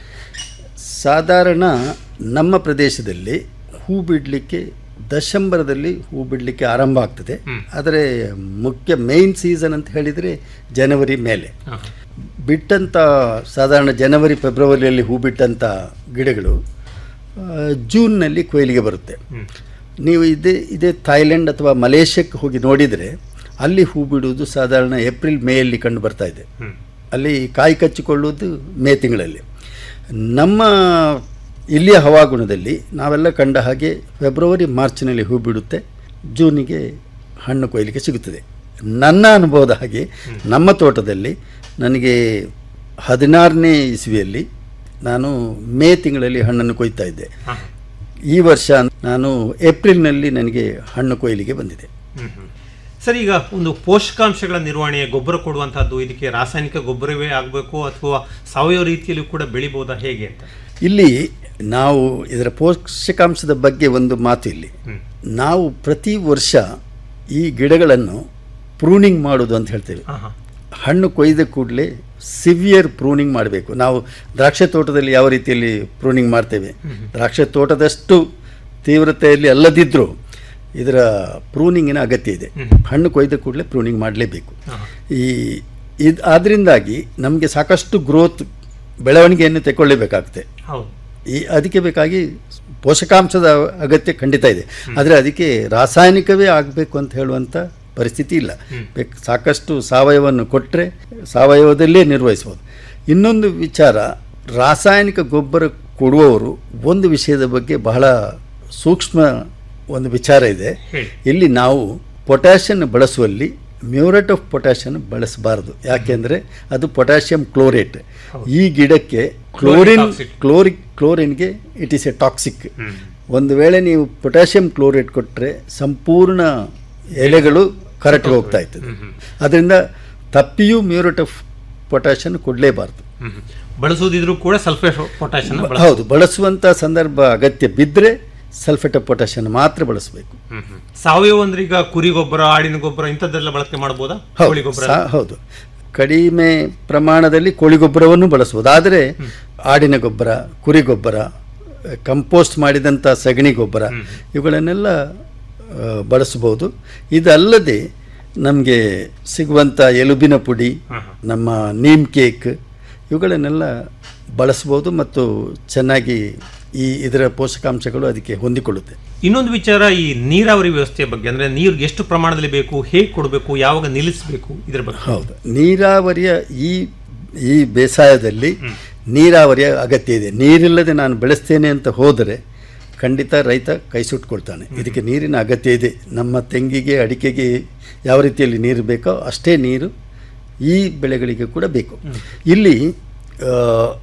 ಸಾಧಾರಣ ನಮ್ಮ ಪ್ರದೇಶದಲ್ಲಿ ಹೂ ಬಿಡಲಿಕ್ಕೆ ದಶಂಬರದಲ್ಲಿ ಹೂ ಬಿಡಲಿಕ್ಕೆ ಆರಂಭ ಆಗ್ತದೆ ಆದರೆ ಮುಖ್ಯ ಮೇನ್ ಸೀಸನ್ ಅಂತ ಹೇಳಿದರೆ ಜನವರಿ ಮೇಲೆ ಬಿಟ್ಟಂಥ ಸಾಧಾರಣ ಜನವರಿ ಫೆಬ್ರವರಿಯಲ್ಲಿ ಹೂ ಬಿಟ್ಟಂಥ ಗಿಡಗಳು ಆ, ಜೂನ್ನಲ್ಲಿ ಕೊಯ್ಲಿಗೆ ಬರುತ್ತೆ ನೀವು ಇದೇ ಇದೇ ಥಾಯ್ಲೆಂಡ್ ಅಥವಾ ಮಲೇಷ್ಯಾಕ್ಕೆ ಹೋಗಿ ನೋಡಿದರೆ ಅಲ್ಲಿ ಹೂ ಬಿಡುವುದು ಸಾಧಾರಣ ಏಪ್ರಿಲ್ ಮೇಯಲ್ಲಿ ಕಂಡು ಬರ್ತಾ ಇದೆ ಅಲ್ಲಿ ಕಾಯಿ ಕಚ್ಚಿಕೊಳ್ಳುವುದು ಮೇ ತಿಂಗಳಲ್ಲಿ ನಮ್ಮ ಇಲ್ಲಿಯ ಹವಾಗುಣದಲ್ಲಿ ನಾವೆಲ್ಲ ಕಂಡ ಹಾಗೆ ಫೆಬ್ರವರಿ ಮಾರ್ಚ್ನಲ್ಲಿ ಹೂ ಬಿಡುತ್ತೆ ಜೂನಿಗೆ ಹಣ್ಣು ಕೊಯ್ಲಿಕ್ಕೆ ಸಿಗುತ್ತದೆ ನನ್ನ ಅನುಭವದ ಹಾಗೆ ನಮ್ಮ ತೋಟದಲ್ಲಿ ನನಗೆ ಹದಿನಾರನೇ ಇಸ್ವಿಯಲ್ಲಿ ನಾನು ಮೇ ತಿಂಗಳಲ್ಲಿ ಹಣ್ಣನ್ನು ಕೊಯ್ತಾ ಇದ್ದೆ ಈ ವರ್ಷ ನಾನು ಏಪ್ರಿಲ್ನಲ್ಲಿ ನನಗೆ ಹಣ್ಣು ಕೊಯ್ಲಿಗೆ ಬಂದಿದೆ ಸರ್ ಈಗ ಒಂದು ಪೋಷಕಾಂಶಗಳ ನಿರ್ವಹಣೆ ಗೊಬ್ಬರ ಕೊಡುವಂತಹದ್ದು ಇದಕ್ಕೆ ರಾಸಾಯನಿಕ ಗೊಬ್ಬರವೇ ಆಗಬೇಕು ಅಥವಾ ಸಾವಯವ ರೀತಿಯಲ್ಲೂ ಕೂಡ ಬೆಳಿಬೋದಾ ಹೇಗೆ ಅಂತ ಇಲ್ಲಿ ನಾವು ಇದರ ಪೋಷಕಾಂಶದ ಬಗ್ಗೆ ಒಂದು ಮಾತು ಇಲ್ಲಿ ನಾವು ಪ್ರತಿ ವರ್ಷ ಈ ಗಿಡಗಳನ್ನು ಪ್ರೂನಿಂಗ್ ಮಾಡೋದು ಅಂತ ಹೇಳ್ತೇವೆ ಹಣ್ಣು ಕೊಯ್ದ ಕೂಡಲೇ ಸಿವಿಯರ್ ಪ್ರೂನಿಂಗ್ ಮಾಡಬೇಕು ನಾವು ದ್ರಾಕ್ಷಿ ತೋಟದಲ್ಲಿ ಯಾವ ರೀತಿಯಲ್ಲಿ ಪ್ರೂನಿಂಗ್ ಮಾಡ್ತೇವೆ ದ್ರಾಕ್ಷಿ ತೋಟದಷ್ಟು ತೀವ್ರತೆಯಲ್ಲಿ ಅಲ್ಲದಿದ್ದರೂ ಇದರ ಪ್ರೂನಿಂಗಿನ ಅಗತ್ಯ ಇದೆ ಹಣ್ಣು ಕೊಯ್ದ ಕೂಡಲೇ ಪ್ರೂನಿಂಗ್ ಮಾಡಲೇಬೇಕು ಈ ಇದು ಅದರಿಂದಾಗಿ ನಮಗೆ ಸಾಕಷ್ಟು ಗ್ರೋತ್ ಬೆಳವಣಿಗೆಯನ್ನು ತೆಗೊಳ್ಳೇಬೇಕಾಗುತ್ತೆ ಹೌದು ಈ ಅದಕ್ಕೆ ಬೇಕಾಗಿ ಪೋಷಕಾಂಶದ ಅಗತ್ಯ ಖಂಡಿತ ಇದೆ ಆದರೆ ಅದಕ್ಕೆ ರಾಸಾಯನಿಕವೇ ಆಗಬೇಕು ಅಂತ ಹೇಳುವಂಥ ಪರಿಸ್ಥಿತಿ ಇಲ್ಲ ಬೇಕ್ ಸಾಕಷ್ಟು ಸಾವಯವವನ್ನು ಕೊಟ್ಟರೆ ಸಾವಯವದಲ್ಲೇ ನಿರ್ವಹಿಸ್ಬೋದು ಇನ್ನೊಂದು ವಿಚಾರ ರಾಸಾಯನಿಕ ಗೊಬ್ಬರ ಕೊಡುವವರು ಒಂದು ವಿಷಯದ ಬಗ್ಗೆ ಬಹಳ ಸೂಕ್ಷ್ಮ ಒಂದು ವಿಚಾರ ಇದೆ ಇಲ್ಲಿ ನಾವು ಪೊಟ್ಯಾಷಿಯನ್ ಬಳಸುವಲ್ಲಿ ಮ್ಯೂರೇಟ್ ಆಫ್ ಪೊಟ್ಯಾಷಿಯನ್ ಬಳಸಬಾರದು ಯಾಕೆಂದರೆ ಅದು ಪೊಟ್ಯಾಷಿಯಂ ಕ್ಲೋರೇಟ್ ಈ ಗಿಡಕ್ಕೆ ಕ್ಲೋರಿನ್ ಕ್ಲೋರಿಕ್ ಕ್ಲೋರಿನ್ಗೆ ಇಟ್ ಈಸ್ ಎ ಟಾಕ್ಸಿಕ್ ಒಂದು ವೇಳೆ ನೀವು ಪೊಟ್ಯಾಷಿಯಂ ಕ್ಲೋರೇಟ್ ಕೊಟ್ಟರೆ ಸಂಪೂರ್ಣ ಎಲೆಗಳು ಕರಟಿ ಹೋಗ್ತಾ ಇರ್ತದೆ ಅದರಿಂದ ತಪ್ಪಿಯೂ ಮ್ಯೂರೇಟ್ ಆಫ್ ಪೊಟ್ಯಾಷಿಯನ್ ಕೊಡಲೇಬಾರ್ದು ಬಳಸುವುದಿದ್ರೂ ಕೂಡ ಸಲ್ಫೇಟ್ ಪೊಟ್ಯಾಷಿಯಂ ಹೌದು ಬಳಸುವಂಥ ಸಂದರ್ಭ ಅಗತ್ಯ ಬಿದ್ದರೆ ಸಲ್ಫೇಟ್ ಆಫ್ ಪೊಟ್ಯಾಷಿಯನ್ ಮಾತ್ರ ಬಳಸಬೇಕು ಸಾವಯವ ಅಂದ್ರೆ ಈಗ ಕುರಿ ಗೊಬ್ಬರ ಆಡಿನ ಗೊಬ್ಬರ ಇಂಥದ್ದೆಲ್ಲ ಬಳಕೆ ಮಾಡಬಹುದಾ ಕೋಳಿ ಹೌದು ಗೊಬ್ಬರ ಸಾ- ಹೌದು ಕಡಿಮೆ ಪ್ರಮಾಣದಲ್ಲಿ ಕೋಳಿ ಗೊಬ್ಬರವನ್ನು ಬಳಸ್ಬೋದು ಆದರೆ ಆಡಿನ ಗೊಬ್ಬರ ಕುರಿ ಗೊಬ್ಬರ ಕಂಪೋಸ್ಟ್ ಮಾಡಿದಂಥ ಸಗಣಿ ಗೊಬ್ಬರ ಇವುಗಳನ್ನೆಲ್ಲ ಆ, ಬಳಸ್ಬೋದು ಇದಲ್ಲದೆ ನಮಗೆ ಸಿಗುವಂಥ ಎಲುಬಿನ ಪುಡಿ ನಮ್ಮ ನೀಮ್ ಕೇಕ್ ಇವುಗಳನ್ನೆಲ್ಲ ಬಳಸ್ಬೋದು ಮತ್ತು ಚೆನ್ನಾಗಿ ಈ ಇದರ ಪೋಷಕಾಂಶಗಳು ಅದಕ್ಕೆ ಹೊಂದಿಕೊಳ್ಳುತ್ತೆ ಇನ್ನೊಂದು ವಿಚಾರ ಈ ನೀರಾವರಿ ವ್ಯವಸ್ಥೆಯ ಬಗ್ಗೆ ಅಂದ್ರೆ ನೀರು ಎಷ್ಟು ಪ್ರಮಾಣದಲ್ಲಿ ಬೇಕು ಹೇಗೆ ಕೊಡಬೇಕು ಯಾವಾಗ ನಿಲ್ಲಿಸಬೇಕು ಇದ್ರ ಬಗ್ಗೆ ಹೌದು ನೀರಾವರಿಯ ಈ ಈ ಬೇಸಾಯದಲ್ಲಿ ನೀರಾವರಿಯ ಅಗತ್ಯ ಇದೆ ನೀರಿಲ್ಲದೆ ನಾನು ಬೆಳೆಸ್ತೇನೆ ಅಂತ ಹೋದರೆ ಖಂಡಿತ ರೈತ ಕೈ ಸುಟ್ಕೊಳ್ತಾನೆ ಇದಕ್ಕೆ ನೀರಿನ ಅಗತ್ಯ ಇದೆ ನಮ್ಮ ತೆಂಗಿಗೆ ಅಡಿಕೆಗೆ ಯಾವ ರೀತಿಯಲ್ಲಿ ನೀರು ಬೇಕೋ ಅಷ್ಟೇ ನೀರು ಈ ಬೆಳೆಗಳಿಗೆ ಕೂಡ ಬೇಕು ಇಲ್ಲಿ ಆ,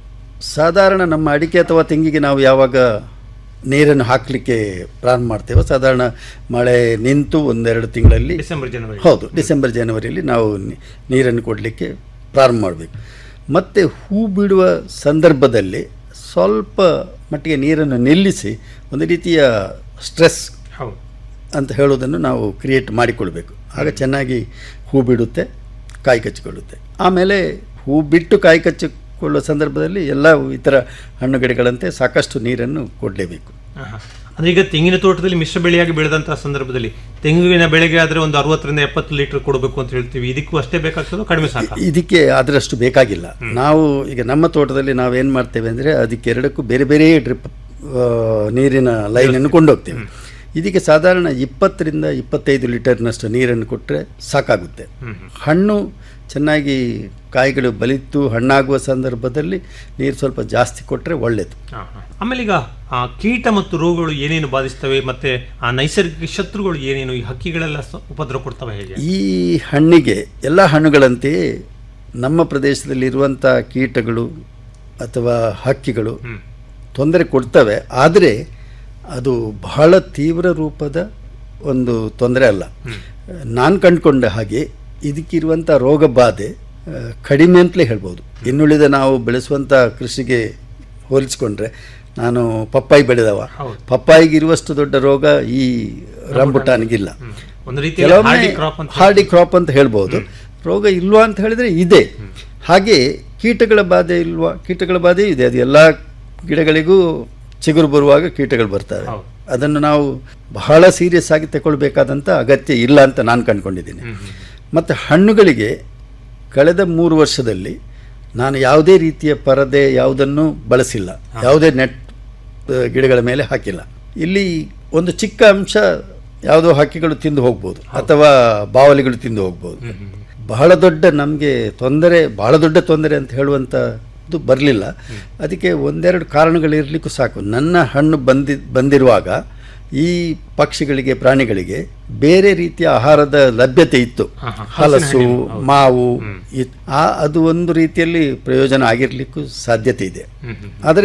ಸಾಧಾರಣ ನಮ್ಮ ಅಡಿಕೆ ಅಥವಾ ತೆಂಗಿಗೆ ನಾವು ಯಾವಾಗ ನೀರನ್ನು ಹಾಕಲಿಕ್ಕೆ ಪ್ರಾರಂಭ ಮಾಡ್ತೇವೋ ಸಾಧಾರಣ ಮಳೆ ನಿಂತು ಒಂದೆರಡು ತಿಂಗಳಲ್ಲಿ ಡಿಸೆಂಬರ್ ಜನವರಿ ಹೌದು ಡಿಸೆಂಬರ್ ಜನವರಿಯಲ್ಲಿ ನಾವು ನಿ- ನೀರನ್ನು ಕೊಡಲಿಕ್ಕೆ ಪ್ರಾರಂಭ ಮಾಡಬೇಕು ಮತ್ತು ಹೂ ಬಿಡುವ ಸಂದರ್ಭದಲ್ಲಿ ಸ್ವಲ್ಪ ಮಟ್ಟಿಗೆ ನೀರನ್ನು ನಿಲ್ಲಿಸಿ ಒಂದು ರೀತಿಯ ಸ್ಟ್ರೆಸ್ ಹೌದು ಅಂತ ಹೇಳೋದನ್ನು ನಾವು ಕ್ರಿಯೇಟ್ ಮಾಡಿಕೊಳ್ಬೇಕು ಆಗ ಚೆನ್ನಾಗಿ ಹೂ ಬಿಡುತ್ತೆ ಕಾಯಿ ಕಚ್ಚಿಕೊಳ್ಳುತ್ತೆ ಆಮೇಲೆ ಹೂ ಬಿಟ್ಟು ಕಾಯಿ ಕಚ್ಚಿಕೊಳ್ಳುವ ಸಂದರ್ಭದಲ್ಲಿ ಎಲ್ಲ ಇತರ ಹಣ್ಣು ಗಿಡಗಳಂತೆ ಸಾಕಷ್ಟು ನೀರನ್ನು ಕೊಡಲೇಬೇಕು ಆಹಾ. ಅಂದ್ರೆ ಈಗ ತೆಂಗಿನ ತೋಟದಲ್ಲಿ ಮಿಶ್ರ ಬೆಳೆಯಾಗಿ ಬೆಳೆದಂತಹ ಸಂದರ್ಭದಲ್ಲಿ ತೆಂಗಿನ ಬೆಳೆಗೆ ಆದ್ರೆ ಒಂದು ಅರವತ್ತರಿಂದ ಎಪ್ಪತ್ತು ಲೀಟರ್ ಕೊಡಬೇಕು ಅಂತ ಹೇಳ್ತೀವಿ ಇದಕ್ಕೂ ಅಷ್ಟೇ ಬೇಕಾಗ್ತದೋ ಕಡಿಮೆ ಸಾಕ ಇದಕ್ಕೆ ಅದರಷ್ಟು ಬೇಕಾಗಿಲ್ಲ ನಾವು ಈಗ ನಮ್ಮ ತೋಟದಲ್ಲಿ ನಾವೇನು ಮಾಡ್ತೇವೆ ಅಂದರೆ ಅದಕ್ಕೆ ಎರಡಕ್ಕೂ ಬೇರೆ ಬೇರೆ ಡ್ರಿಪ್ ನೀರಿನ ಲೈನನ್ನು ಕೊಂಡೋಗ್ತೇವೆ ಇದಕ್ಕೆ ಸಾಧಾರಣ ಇಪ್ಪತ್ತರಿಂದ ಇಪ್ಪತ್ತೈದು ಲೀಟರ್ನಷ್ಟು ನೀರನ್ನು ಕೊಟ್ಟರೆ ಸಾಕಾಗುತ್ತೆ ಹಣ್ಣು ಚೆನ್ನಾಗಿ ಕಾಯಿಗಳು ಬಲಿತು ಹಣ್ಣಾಗುವ ಸಂದರ್ಭದಲ್ಲಿ ನೀರು ಸ್ವಲ್ಪ ಜಾಸ್ತಿ ಕೊಟ್ಟರೆ ಒಳ್ಳೆಯದು ಆಹಾ. ಆಮೇಲೆ ಈಗ ಆ, ಕೀಟ ಮತ್ತು ರೋಗಗಳು ಏನೇನು ಬಾಧಿಸ್ತವೆ ಮತ್ತೆ ಆ ನೈಸರ್ಗಿಕ ಶತ್ರುಗಳು ಏನೇನು ಈ ಹಕ್ಕಿಗಳೆಲ್ಲ ಸ- ಉಪದ್ರ ಕೊಡ್ತವೆ ಹೇಗೆ ಈ ಹಣ್ಣಿಗೆ ಎಲ್ಲ ಹಣ್ಣುಗಳಂತೆಯೇ ನಮ್ಮ ಪ್ರದೇಶದಲ್ಲಿರುವಂಥ ಕೀಟಗಳು ಅಥವಾ ಹಕ್ಕಿಗಳು ತೊಂದರೆ ಕೊಡ್ತವೆ ಆದರೆ ಅದು ಬಹಳ ತೀವ್ರ ರೂಪದ ಒಂದು ತೊಂದರೆ ಅಲ್ಲ ನಾನು ಕಂಡುಕೊಂಡ ಹಾಗೆ ಇದಕ್ಕಿರುವಂಥ ರೋಗ ಬಾಧೆ ಆ, ಕಡಿಮೆ ಅಂತಲೇ ಹೇಳ್ಬೋದು ಇನ್ನುಳಿದ ನಾವು ಬೆಳೆಸುವಂಥ ಕೃಷಿಗೆ ಹೋಲಿಸ್ಕೊಂಡ್ರೆ ನಾನು ಪಪ್ಪಾಯಿ ಬೆಳೆದವ ಪಪ್ಪಾಯಿಗೆ ಇರುವಷ್ಟು ದೊಡ್ಡ ರೋಗ ಈ ರಂಬುಟಾನಿಗಿಲ್ಲ ಒಂದು ರೀತಿಯಲ್ಲಿ hardy crop ಅಂತ ಹಾರ್ಡಿ ಕ್ರಾಪ್ ಅಂತ ಹೇಳ್ಬೋದು ರೋಗ ಇಲ್ವಾ ಅಂತ ಹೇಳಿದ್ರೆ ಇದೆ ಹಾಗೆ ಕೀಟಗಳ ಬಾಧೆ ಇಲ್ವಾ ಕೀಟಗಳ ಬಾಧೆ ಇದೆ ಅದು ಎಲ್ಲ ಗಿಡಗಳಿಗೂ ಚಿಗುರು ಬರುವಾಗ ಕೀಟಗಳು ಬರ್ತವೆ ಅದನ್ನು ನಾವು ಬಹಳ ಸೀರಿಯಸ್ ಆಗಿ ತಗೊಳ್ಬೇಕಾದಂಥ ಅಗತ್ಯ ಇಲ್ಲ ಅಂತ ನಾನು ಕಂಡುಕೊಂಡಿದ್ದೀನಿ ಮತ್ತು ಹಣ್ಣುಗಳಿಗೆ ಕಳೆದ ಮೂರು ವರ್ಷದಲ್ಲಿ ನಾನು ಯಾವುದೇ ರೀತಿಯ ಪರದೆ ಯಾವುದನ್ನು ಬಳಸಿಲ್ಲ ಯಾವುದೇ ನೆಟ್ ಆ, ಗಿಡಗಳ ಮೇಲೆ ಹಾಕಿಲ್ಲ ಇಲ್ಲಿ ಒಂದು ಚಿಕ್ಕ ಅಂಶ ಯಾವುದೋ ಹಕ್ಕಿಗಳು ತಿಂದು ಹೋಗ್ಬೋದು ಅಥವಾ ಬಾವಲಿಗಳು ತಿಂದು ಹೋಗ್ಬೋದು ಬಹಳ ದೊಡ್ಡ ನಮಗೆ ತೊಂದರೆ ಬಹಳ ದೊಡ್ಡ ತೊಂದರೆ ಅಂತ ಹೇಳುವಂಥದ್ದು ಬರಲಿಲ್ಲ ಅದಕ್ಕೆ ಒಂದೆರಡು ಕಾರಣಗಳಿರಲಿಕ್ಕೂ ಸಾಕು ನನ್ನ ಹಣ್ಣು ಬಂದಿ ಬಂದಿರುವಾಗ ಈ ಪಕ್ಷಿಗಳಿಗೆ ಪ್ರಾಣಿಗಳಿಗೆ ಬೇರೆ ರೀತಿಯ ಆಹಾರದ ಲಭ್ಯತೆ ಇತ್ತು ಹಲಸು ಮಾವು ಇತ್- ಆ ಅದು ಒಂದು ರೀತಿಯಲ್ಲಿ ಪ್ರಯೋಜನ ಆಗಿರಲಿಕ್ಕೂ ಸಾಧ್ಯತೆ ಇದೆ ಆದರೆ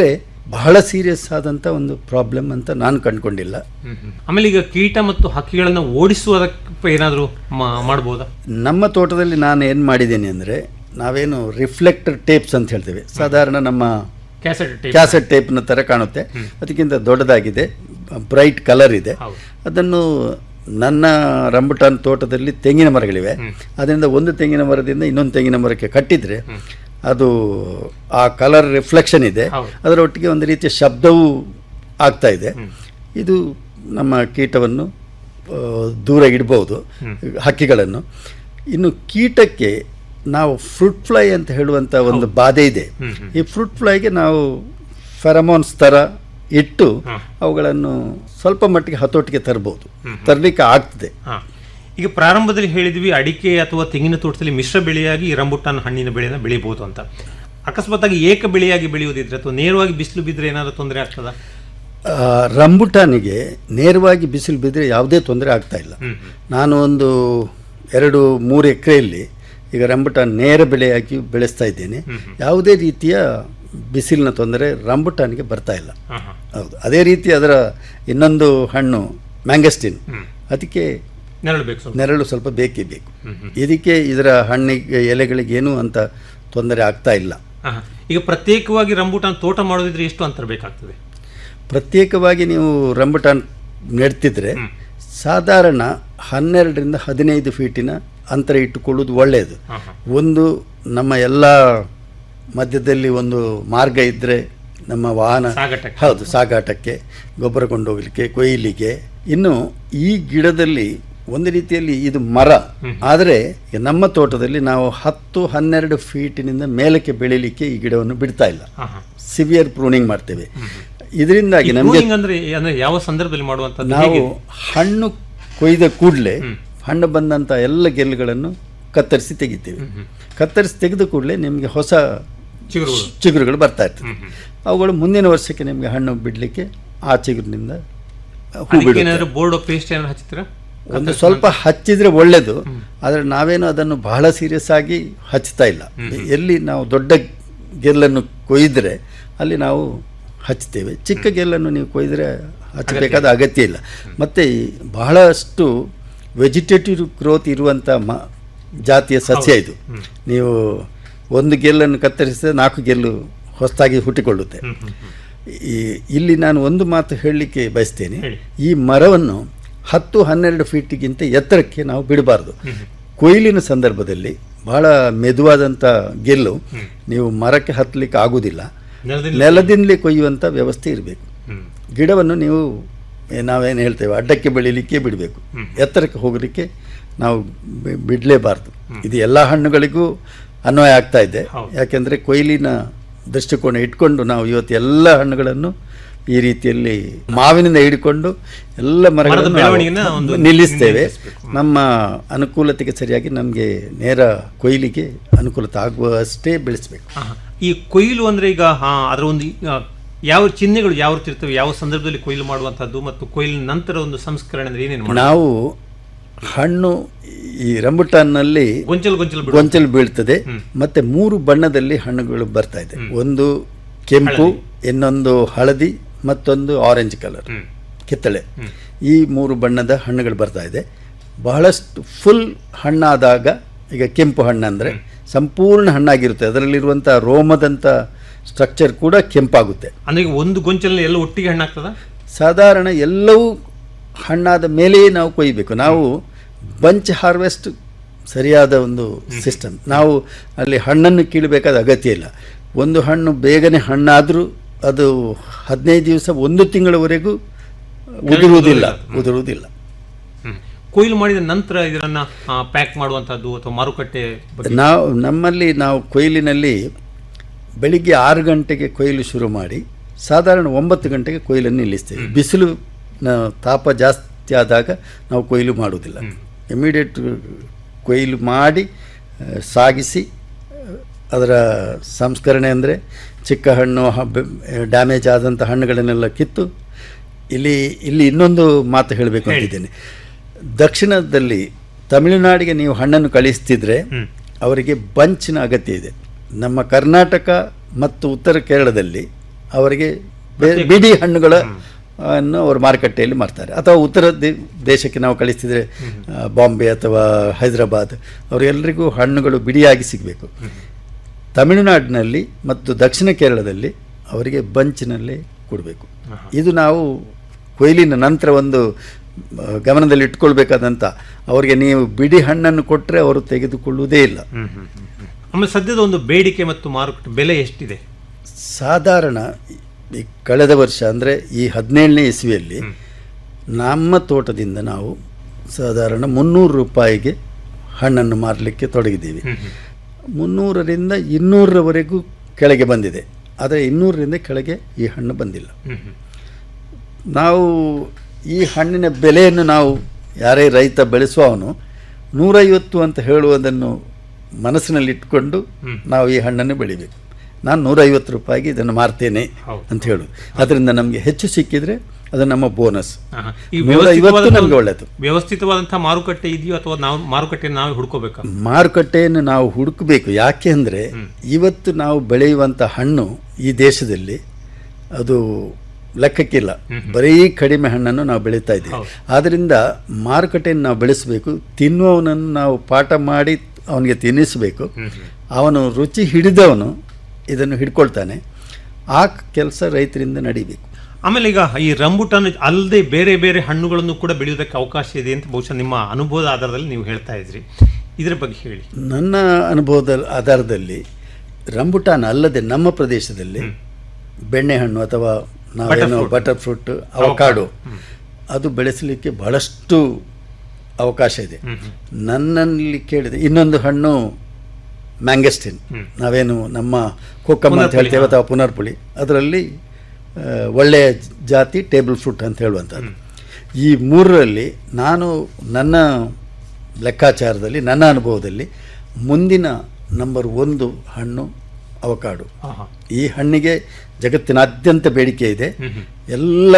ಬಹಳ ಸೀರಿಯಸ್ ಆದಂಥ ಒಂದು ಪ್ರಾಬ್ಲಮ್ ಅಂತ ನಾನು ಕಂಡುಕೊಂಡಿಲ್ಲ ಆಮೇಲೆ ಈಗ ಕೀಟ ಮತ್ತು ಹಕ್ಕಿಗಳನ್ನ ಓಡಿಸುವುದಕ್ಕೆ ಏನಾದರೂ ಮಾಡ್ಬೋದಾ ನಮ್ಮ ತೋಟದಲ್ಲಿ ನಾನು ಏನು ಮಾಡಿದ್ದೀನಿ ಅಂದರೆ ನಾವೇನು ರಿಫ್ಲೆಕ್ಟರ್ ಟೇಪ್ಸ್ ಅಂತ ಹೇಳ್ತೇವೆ ಸಾಧಾರಣ ನಮ್ಮ ಕ್ಯಾಸೆಟ್ ಟೇಪ್. ಕ್ಯಾಸೆಟ್ ಟೇಪ್ನ ಥರ ಕಾಣುತ್ತೆ ಅದಕ್ಕಿಂತ ದೊಡ್ಡದಾಗಿದೆ ಬ್ರೈಟ್ ಕಲರ್ ಇದೆ ಅದನ್ನು ನನ್ನ ರಂಬುಟಾನ್ ತೋಟದಲ್ಲಿ ತೆಂಗಿನ ಮರಗಳಿವೆ ಅದರಿಂದ ಒಂದು ತೆಂಗಿನ ಮರದಿಂದ ಇನ್ನೊಂದು ತೆಂಗಿನ ಮರಕ್ಕೆ ಕಟ್ಟಿದರೆ ಅದು ಆ ಕಲರ್ ರಿಫ್ಲೆಕ್ಷನ್ ಇದೆ ಅದರೊಟ್ಟಿಗೆ ಒಂದು ರೀತಿಯ ಶಬ್ದವೂ ಆಗ್ತಾ ಇದೆ ಇದು ನಮ್ಮ ಕೀಟವನ್ನು ಆ, ದೂರ ಇಡ್ಬೋದು ಹಕ್ಕಿಗಳನ್ನು ಇನ್ನು ಕೀಟಕ್ಕೆ ನಾವು ಫ್ರೂಟ್ ಫ್ಲೈ ಅಂತ ಹೇಳುವಂಥ ಒಂದು ಬಾಧೆ ಇದೆ ಈ ಫ್ರೂಟ್ ಫ್ಲೈಗೆ ನಾವು ಫೆರಮೋನ್ಸ್ ಥರ ಇಟ್ಟು ಅವುಗಳನ್ನು ಸ್ವಲ್ಪ ಮಟ್ಟಿಗೆ ಹತೋಟಿಗೆ ತರ್ಬೋದು ತರಲಿಕ್ಕೆ ಆಗ್ತದೆ ಹಾ. ಈಗ ಪ್ರಾರಂಭದಲ್ಲಿ ಹೇಳಿದ್ವಿ ಅಡಿಕೆ ಅಥವಾ ತೆಂಗಿನ ತೋಟದಲ್ಲಿ ಮಿಶ್ರ ಬೆಳೆಯಾಗಿ ಈ ರಂಬುಟಾನ್ ಹಣ್ಣಿನ ಬೆಳೆಯನ್ನು ಬೆಳಿಬಹುದು ಅಂತ ಅಕಸ್ಮಾತ್ತಾಗಿ ಏಕ ಬೆಳೆಯಾಗಿ ಬೆಳೆಯುವುದಿದ್ರೆ ಅಥವಾ ನೇರವಾಗಿ ಬಿಸಿಲು ಬಿದ್ದರೆ ಏನಾದರೂ ತೊಂದರೆ ಆಗ್ತದಾ ಆ, ರಂಬುಟಾನಿಗೆ ನೇರವಾಗಿ ಬಿಸಿಲು ಬಿದ್ದರೆ ಯಾವುದೇ ತೊಂದರೆ ಆಗ್ತಾ ಇಲ್ಲ ನಾನು ಒಂದು ಎರಡು ಮೂರು ಎಕರೆಯಲ್ಲಿ ಈಗ ರಂಬುಟಾನ್ ನೇರ ಬೆಳೆಯಾಗಿ ಬೆಳೆಸ್ತಾ ಇದ್ದೇನೆ ಯಾವುದೇ ರೀತಿಯ ಬಿಸಿಲಿನ ತೊಂದರೆ ರಂಬುಟಾನಿಗೆ ಬರ್ತಾ ಇಲ್ಲ ಹೌದು ಅದೇ ರೀತಿ ಅದರ ಇನ್ನೊಂದು ಹಣ್ಣು ಮ್ಯಾಂಗಸ್ಟಿನ್ ಅದಕ್ಕೆ ನೆರಳು ಬೇಕು ಸ್ವಲ್ಪ. ನೆರಳು ಸ್ವಲ್ಪ ಬೇಕೇ ಬೇಕು ಇದಕ್ಕೆ ಇದರ ಹಣ್ಣಿಗೆ ಎಲೆಗಳಿಗೆ ಏನೂ ಅಂತ ತೊಂದರೆ ಆಗ್ತಾ ಇಲ್ಲ ಹಾ. ಈಗ ಪ್ರತ್ಯೇಕವಾಗಿ ರಂಬುಟಾನ್ ತೋಟ ಮಾಡೋದಿದ್ರೆ ಎಷ್ಟು ಅಂತರ ಬೇಕಾಗ್ತದೆ ಪ್ರತ್ಯೇಕವಾಗಿ ನೀವು ರಂಬುಟಾನ್ ನೆಡ್ತಿದ್ರೆ ಸಾಧಾರಣ ಹನ್ನೆರಡರಿಂದ ಹದಿನೈದು ಫೀಟಿನ ಅಂತರ ಇಟ್ಟುಕೊಳ್ಳುವುದು ಒಳ್ಳೆಯದು ಒಂದು ನಮ್ಮ ಎಲ್ಲ ಮಧ್ಯದಲ್ಲಿ ಒಂದು ಮಾರ್ಗ ಇದ್ದರೆ ನಮ್ಮ ವಾಹನ ಸಾಗಾಟಕ್ಕೆ. ಹೌದು ಸಾಗಾಟಕ್ಕೆ ಗೊಬ್ಬರ ಕೊಂಡೋಗ್ಲಿಕ್ಕೆ ಕೊಯ್ಲಿಕ್ಕೆ ಇನ್ನು ಈ ಗಿಡದಲ್ಲಿ ಒಂದು ರೀತಿಯಲ್ಲಿ ಇದು ಮರ ಆದರೆ ನಮ್ಮ ತೋಟದಲ್ಲಿ ನಾವು ಹತ್ತು ಹನ್ನೆರಡು ಫೀಟಿನಿಂದ ಮೇಲಕ್ಕೆ ಬೆಳೀಲಿಕ್ಕೆ ಈ ಗಿಡವನ್ನು ಬಿಡ್ತಾ ಇಲ್ಲ ಸಿವಿಯರ್ ಪ್ರೂನಿಂಗ್ ಮಾಡ್ತೇವೆ ಇದರಿಂದಾಗಿ ಈ ನಮಗೆ pruning ಅಂದ್ರೆ ಅಂದ್ರೆ ಯಾವ ಸಂದರ್ಭದಲ್ಲಿ ಮಾಡುವಂತದ್ದು ನಾವು ಹೇಗೆ? ಹಣ್ಣು ಕೊಯ್ದ ಕೂಡಲೇ ಹಣ್ಣು ಬಂದಂಥ ಎಲ್ಲ ಗೆಲ್ಲುಗಳನ್ನು ಕತ್ತರಿಸಿ ತೆಗಿತೀವಿ ಕತ್ತರಿಸಿ ತೆಗೆದ ಕೂಡಲೇ ನಿಮಗೆ ಹೊಸ ಚಿಗುರುಗಳು. ಚಿಗುರುಗಳು ಬರ್ತಾ ಇರ್ತದೆ ಅವುಗಳು ಮುಂದಿನ ವರ್ಷಕ್ಕೆ ನಿಮಗೆ ಹಣ್ಣು ಬಿಡಲಿಕ್ಕೆ ಆ ಚಿಗುರಿನಿಂದ ಹೂ ಅದಕ್ಕೆ ಬಿಡುತ್ತೆ ಏನಾದ್ರು ಬೋರ್ಡ್ ಪೇಸ್ಟ್ ಏನಾದ್ರು ಹಚ್ಚಿತೀರಾ ಒಂದು ಸ್ವಲ್ಪ ಹಚ್ಚಿದ್ರೆ ಒಳ್ಳೆಯದು ಆದರೆ ನಾವೇನು ಅದನ್ನು ಬಹಳ ಸೀರಿಯಸ್ ಆಗಿ ಹಚ್ತಾ ಇಲ್ಲ ಎಲ್ಲಿ ನಾವು ದೊಡ್ಡ ಗೆಲ್ಲನ್ನು ಕೊಯ್ದರೆ ಅಲ್ಲಿ ನಾವು ಹಚ್ತೇವೆ ಚಿಕ್ಕ ಗೆಲ್ಲನ್ನು ನೀವು ಕೊಯ್ದರೆ ಹಚ್ಚಬೇಕಾದ ಅಗತ್ಯ ಇಲ್ಲ ಮತ್ತು ಬಹಳಷ್ಟು ವೆಜಿಟೇಟಿವ್ ಗ್ರೋತ್ ಇರುವಂಥ ಮ ಜಾತಿಯ ಸಸ್ಯ ಇದು ನೀವು ಒಂದು ಗೆಲ್ಲನ್ನು ಕತ್ತರಿಸಿದ್ರೆ ನಾಲ್ಕು ಗೆಲ್ಲು ಹೊಸದಾಗಿ ಹುಟ್ಟಿಕೊಳ್ಳುತ್ತೆ ಈ ಇಲ್ಲಿ ನಾನು ಒಂದು ಮಾತು ಹೇಳಲಿಕ್ಕೆ ಬಯಸ್ತೇನೆ ಈ ಮರವನ್ನು ಹತ್ತು ಹನ್ನೆರಡು ಫೀಟಿಗಿಂತ ಎತ್ತರಕ್ಕೆ ನಾವು ಬಿಡಬಾರ್ದು ಕೊಯ್ಲಿನ ಸಂದರ್ಭದಲ್ಲಿ ಬಹಳ ಮೆದುವಾದಂಥ ಗೆಲ್ಲು ನೀವು ಮರಕ್ಕೆ ಹತ್ತಲಿಕ್ಕೆ ಆಗುವುದಿಲ್ಲ ನೆಲದಲ್ಲಿ- ನೆಲದಿಂದಲೇ ಕೊಯ್ಯುವಂಥ ವ್ಯವಸ್ಥೆ ಇರಬೇಕು ಗಿಡವನ್ನು ನೀವು ಏ, ನಾವೇನು ಹೇಳ್ತೇವೆ ಅಡ್ಡಕ್ಕೆ ಬೆಳೀಲಿಕ್ಕೆ ಬಿಡಬೇಕು ಎತ್ತರಕ್ಕೆ ಹೋಗಲಿಕ್ಕೆ ನಾವು ಬಿ- ಬಿಡಲೇಬಾರ್ದು ಇದು ಎಲ್ಲ ಹಣ್ಣುಗಳಿಗೂ ಅನ್ವಯ ಆಗ್ತಾ ಇದೆ ಯಾಕೆಂದರೆ ಕೊಯ್ಲಿನ ದೃಷ್ಟಿಕೋನ ಇಟ್ಕೊಂಡು ನಾವು ಇವತ್ತು ಎಲ್ಲ ಹಣ್ಣುಗಳನ್ನು ಈ ರೀತಿಯಲ್ಲಿ ಮಾವಿನಿಂದ ಹಿಡ್ಕೊಂಡು ಎಲ್ಲ ಮರಗಳನ್ನು ಬೆಳವಣಿಗೆನ ನಾವು ಒಂದು ನಿಲ್ಲಿಸ್ತೇವೆ ನಮ್ಮ ಅನುಕೂಲತೆಗೆ ಸರಿಯಾಗಿ ನಮಗೆ ನೇರ ಕೊಯ್ಲಿಗೆ ಅನುಕೂಲತೆ ಆಗುವಷ್ಟೇ ಬೆಳೆಸಬೇಕು ಆಹಾ. ಈ ಕೊಯ್ಲು ಅಂದ್ರೆ ಈಗ ಹಾ ಅದರ ಒಂದು ಆ, ಯಾವ ಚಿಹ್ನೆಗಳು ಯಾವ ರೀತಿ ಇರ್ತವೆ ಯಾವ ಸಂದರ್ಭದಲ್ಲಿ ಕೊಯ್ಲು ಮಾಡುವಂತಹದ್ದು ಮತ್ತು ಕೊಯ್ಲಿನ ನಂತರ ಒಂದು ಸಂಸ್ಕರಣೆ ಅಂದ್ರೆ ಏನೇನು ಮಾಡೋದು? ನಾವು ಹಣ್ಣು ಈ ರಂಬುಟಾನ್ನಲ್ಲಿ ಗೊಂಚಲು ಗೊಂಚಲು ಬಿಡುತ್ತೆ. ಗೊಂಚಲು ಬೀಳ್ತದೆ ಮತ್ತೆ ಮೂರು ಬಣ್ಣದಲ್ಲಿ ಹಣ್ಣುಗಳು ಬರ್ತಾ ಇದೆ ಒಂದು ಕೆಂಪು ಇನ್ನೊಂದು ಹಳದಿ ಮತ್ತೊಂದು ಆರೆಂಜ್ ಕಲರ್ ಕಿತ್ತಳೆ ಈ ಮೂರು ಬಣ್ಣದ ಹಣ್ಣುಗಳು ಬರ್ತಾ ಇದೆ ಬಹಳಷ್ಟು ಫುಲ್ ಹಣ್ಣಾದಾಗ ಈಗ ಕೆಂಪು ಹಣ್ಣು ಅಂದರೆ ಸಂಪೂರ್ಣ ಹಣ್ಣಾಗಿರುತ್ತೆ ಅದರಲ್ಲಿರುವಂಥ ರೋಮದಂಥ ಸ್ಟ್ರಕ್ಚರ್ ಕೂಡ ಕೆಂಪಾಗುತ್ತೆ ಅಂದ್ರೆ ಈಗ ಒಂದು ಗೊಂಚಲಲ್ಲಿ ಎಲ್ಲ ಒಟ್ಟಿಗೆ ಹಣ್ಣಾಗ್ತದ ಸಾಧಾರಣ ಎಲ್ಲವೂ ಹಣ್ಣಾದ ಮೇಲೆಯೇ ನಾವು ಕೊಯ್ಯಬೇಕು ನಾವು ಬಂಚ್ ಹಾರ್ವೆಸ್ಟ್ ಸರಿಯಾದ ಒಂದು ಸಿಸ್ಟಮ್ ನಾವು ಅಲ್ಲಿ ಹಣ್ಣನ್ನು ಕೀಳಬೇಕಾದ ಅಗತ್ಯ ಇಲ್ಲ ಒಂದು ಹಣ್ಣು ಬೇಗನೆ ಹಣ್ಣಾದರೂ ಅದು ಹದಿನೈದು ದಿವಸ ಒಂದು ತಿಂಗಳವರೆಗೂ ಉದುರುವುದಿಲ್ಲ ಉದುರುವುದಿಲ್ಲ ಕೊಯ್ಲು ಮಾಡಿದ ನಂತರ ಇದನ್ನ ಪ್ಯಾಕ್ ಮಾಡುವಂತಹದ್ದು ಅಥವಾ ಮಾರುಕಟ್ಟೆ ಬಗ್ಗೆ ನಾವು ನಮ್ಮಲ್ಲಿ ನಾವು ಕೊಯ್ಲಿನಲ್ಲಿ ಬೆಳಿಗ್ಗೆ ಆರು ಗಂಟೆಗೆ ಕೊಯ್ಲು ಶುರು ಮಾಡಿ ಸಾಧಾರಣ ಒಂಬತ್ತು ಗಂಟೆಗೆ ಕೊಯ್ಲನ್ನು ನಿಲ್ಲಿಸ್ತೇವೆ ಬಿಸಿಲು ನ- ತಾಪ ಜಾಸ್ತಿ ಆದಾಗ ನಾವು ಕೊಯ್ಲು ಮಾಡುವುದಿಲ್ಲ ಇಮಿಡಿಯೇಟ್ ಕೊಯ್ಲು ಮಾಡಿ ಆ, ಸಾಗಿಸಿ ಆ, ಅದರ ಸಂಸ್ಕರಣೆ ಅಂದರೆ ಚಿಕ್ಕ ಹಣ್ಣು ಡ್ಯಾಮೇಜ್ ಆದಂಥ ಹಣ್ಣುಗಳನ್ನೆಲ್ಲ ಕಿತ್ತು ಇಲ್ಲಿ ಇಲ್ಲಿ ಇನ್ನೊಂದು ಮಾತು ಹೇಳಬೇಕು ಅಂತಿದ್ದೇನೆ ದಕ್ಷಿಣದಲ್ಲಿ ತಮಿಳುನಾಡಿಗೆ ನೀವು ಹಣ್ಣನ್ನು ಕಳಿಸ್ತಿದ್ರೆ ಅವರಿಗೆ ಬಂಚಿನ ಅಗತ್ಯ ಇದೆ ನಮ್ಮ ಕರ್ನಾಟಕ ಮತ್ತು ಉತ್ತರ ಕೇರಳದಲ್ಲಿ ಅವರಿಗೆ ಬೇ- ಬಿಡಿ ಹಣ್ಣುಗಳ ಅನ್ನು ಅವರು ಮಾರುಕಟ್ಟೆಯಲ್ಲಿ ಮಾರ್ತಾರೆ ಅಥವಾ ಉತ್ತರ ದೇ- ದೇಶಕ್ಕೆ ನಾವು ಕಳಿಸ್ತಿದ್ರೆ ಆ, ಬಾಂಬೆ ಅಥವಾ ಹೈದರಾಬಾದ್ ಅವರೆಲ್ಲರಿಗೂ ಹಣ್ಣುಗಳು ಬಿಡಿಯಾಗಿ ಸಿಗಬೇಕು ತಮಿಳುನಾಡಿನಲ್ಲಿ ಮತ್ತು ದಕ್ಷಿಣ ಕೇರಳದಲ್ಲಿ ಅವರಿಗೆ ಬಂಚಿನಲ್ಲೇ ಕೊಡಬೇಕು ಇದು ನಾವು ಕೊಯ್ಲಿನ ನಂತರ ಒಂದು ಆ, ಗಮನದಲ್ಲಿ ಇಟ್ಕೊಳ್ಬೇಕಾದಂಥ ಅವರಿಗೆ ನೀವು ಬಿಡಿ ಹಣ್ಣನ್ನು ಕೊಟ್ಟರೆ ಅವರು ತೆಗೆದುಕೊಳ್ಳುವುದೇ ಇಲ್ಲ ಆಮೇಲೆ ಸದ್ಯದ ಒಂದು ಬೇಡಿಕೆ ಮತ್ತು ಮಾರುಕಟ್ಟೆ ಬೆಲೆ ಎಷ್ಟಿದೆ ಸಾಧಾರಣ ಈ ಕಳೆದ ವರ್ಷ ಅಂದರೆ ಈ ಹದಿನೇಳನೇ ಇಸ್ವಿಯಲ್ಲಿ ನಮ್ಮ ತೋಟದಿಂದ ನಾವು ಸಾಧಾರಣ ಮುನ್ನೂರು ರೂಪಾಯಿಗೆ ಹಣ್ಣನ್ನು ಮಾರಲಿಕ್ಕೆ ತೊಡಗಿದ್ದೀವಿ ಮುನ್ನೂರರಿಂದ ಇನ್ನೂರರವರೆಗೂ ಕೆಳಗೆ ಬಂದಿದೆ ಆದರೆ ಇನ್ನೂರರಿಂದ ಕೆಳಗೆ ಈ ಹಣ್ಣು ಬಂದಿಲ್ಲ ನಾವು ಈ ಹಣ್ಣಿನ ಬೆಲೆಯನ್ನು ನಾವು ಯಾರೇ ರೈತ ಬೆಳೆಸುವವನು ನೂರೈವತ್ತು ಅಂತ ಹೇಳುವುದನ್ನು ಮನಸ್ಸಿನಲ್ಲಿ ಇಟ್ಕೊಂಡು ನಾವು ಈ ಹಣ್ಣನ್ನು ಬೆಳಿಬೇಕು ನಾನು ನೂರೈವತ್ತು ರೂಪಾಯಿಗೆ ಇದನ್ನು ಮಾರ್ತೇನೆ ಅಂತ ಹೇಳುದು ಅದರಿಂದ ನಮಗೆ ಹೆಚ್ಚು ಸಿಕ್ಕಿದ್ರೆ ಅದು ನಮ್ಮ ಬೋನಸ್ ಆಹಾ. ಈ ನೂರೈವತ್ತು ವ್ಯವಸ್ಥಿತವಾದಂಥ ನಮಗೆ ಒಳ್ಳೆಯದು ವ್ಯವಸ್ಥಿತವಾದಂತಹ ಮಾರುಕಟ್ಟೆ ಇದೆಯೋ ಅಥವಾ ನಾವು ಮಾರುಕಟ್ಟೆಯನ್ನು ನಾವೇ ಹುಡ್ಕೋಬೇಕಾ ಮಾರುಕಟ್ಟೆಯನ್ನು ನಾವು ಹುಡುಕಬೇಕು ಯಾಕೆ ಅಂದರೆ ಇವತ್ತು ನಾವು ಬೆಳೆಯುವಂಥ ಹಣ್ಣು ಈ ದೇಶದಲ್ಲಿ ಅದು ಲೆಕ್ಕಕ್ಕಿಲ್ಲ ಬರೀ ಕಡಿಮೆ ಹಣ್ಣನ್ನು ನಾವು ಬೆಳೀತಾ ಇದ್ದೀವಿ ಆದ್ದರಿಂದ ಮಾರುಕಟ್ಟೆಯನ್ನು ನಾವು ಬೆಳೆಸಬೇಕು ತಿನ್ನುವವನನ್ನು ನಾವು ಪಾಠ ಮಾಡಿ ಅವನಿಗೆ ತಿನ್ನಿಸಬೇಕು ಅವನು ರುಚಿ ಹಿಡಿದವನು ಇದನ್ನು ಹಿಡ್ಕೊಳ್ತಾನೆ ಆ ಕೆಲಸ ರೈತರಿಂದ ನಡಿಬೇಕು ಆಮೇಲೆ ಈಗ ಈ ರಂಬುಟಾನ್ ಅಲ್ಲದೆ ಬೇರೆ ಬೇರೆ ಹಣ್ಣುಗಳನ್ನು ಕೂಡ ಬೆಳೆಯೋದಕ್ಕೆ ಅವಕಾಶ ಇದೆ ಅಂತ ಬಹುಶಃ ನಿಮ್ಮ ಅನುಭವದ ಆಧಾರದಲ್ಲಿ ನೀವು ಹೇಳ್ತಾ ಇದ್ರಿ ಇದ್ರ ಬಗ್ಗೆ ಹೇಳಿ ನನ್ನ ಅನುಭವದ ಆಧಾರದಲ್ಲಿ ರಂಬುಟಾನ್ ಅಲ್ಲದೆ ನಮ್ಮ ಪ್ರದೇಶದಲ್ಲಿ ಬೆಣ್ಣೆಹಣ್ಣು ಅಥವಾ ನಾವೇನು Butterfruit. ಬಟರ್ ಫ್ರೂಟ್ ಅವಕಾಡೋ ಅದು ಬೆಳೆಸಲಿಕ್ಕೆ ಬಹಳಷ್ಟು ಅವಕಾಶ ಇದೆ ನನ್ನಲ್ಲಿ ಕೇಳಿದೆ ಇನ್ನೊಂದು ಹಣ್ಣು ಮ್ಯಾಂಗಸ್ಟಿನ್ ನಾವೇನು ನಮ್ಮ ಕೋಕಮ್ಮ ಅಂತ ಪುನರ್ಪುಳಿ, ಹೇಳ್ತೇವೆ ಅಥವಾ ಪುನರ್ಪುಳಿ ಅದರಲ್ಲಿ ಆ, ಒಳ್ಳೆಯ ಜಾತಿ ಟೇಬಲ್ ಫ್ರೂಟ್ ಅಂತ ಹೇಳುವಂಥದ್ದು ಈ ಮೂರರಲ್ಲಿ ನಾನು ನನ್ನ ಲೆಕ್ಕಾಚಾರದಲ್ಲಿ ನನ್ನ ಅನುಭವದಲ್ಲಿ ಮುಂದಿನ ನಂಬರ್ ಒಂದು ಹಣ್ಣು ಅವಕಾಡು ಈ ಹಣ್ಣಿಗೆ ಜಗತ್ತಿನಾದ್ಯಂತ ಬೇಡಿಕೆ ಇದೆ ಎಲ್ಲ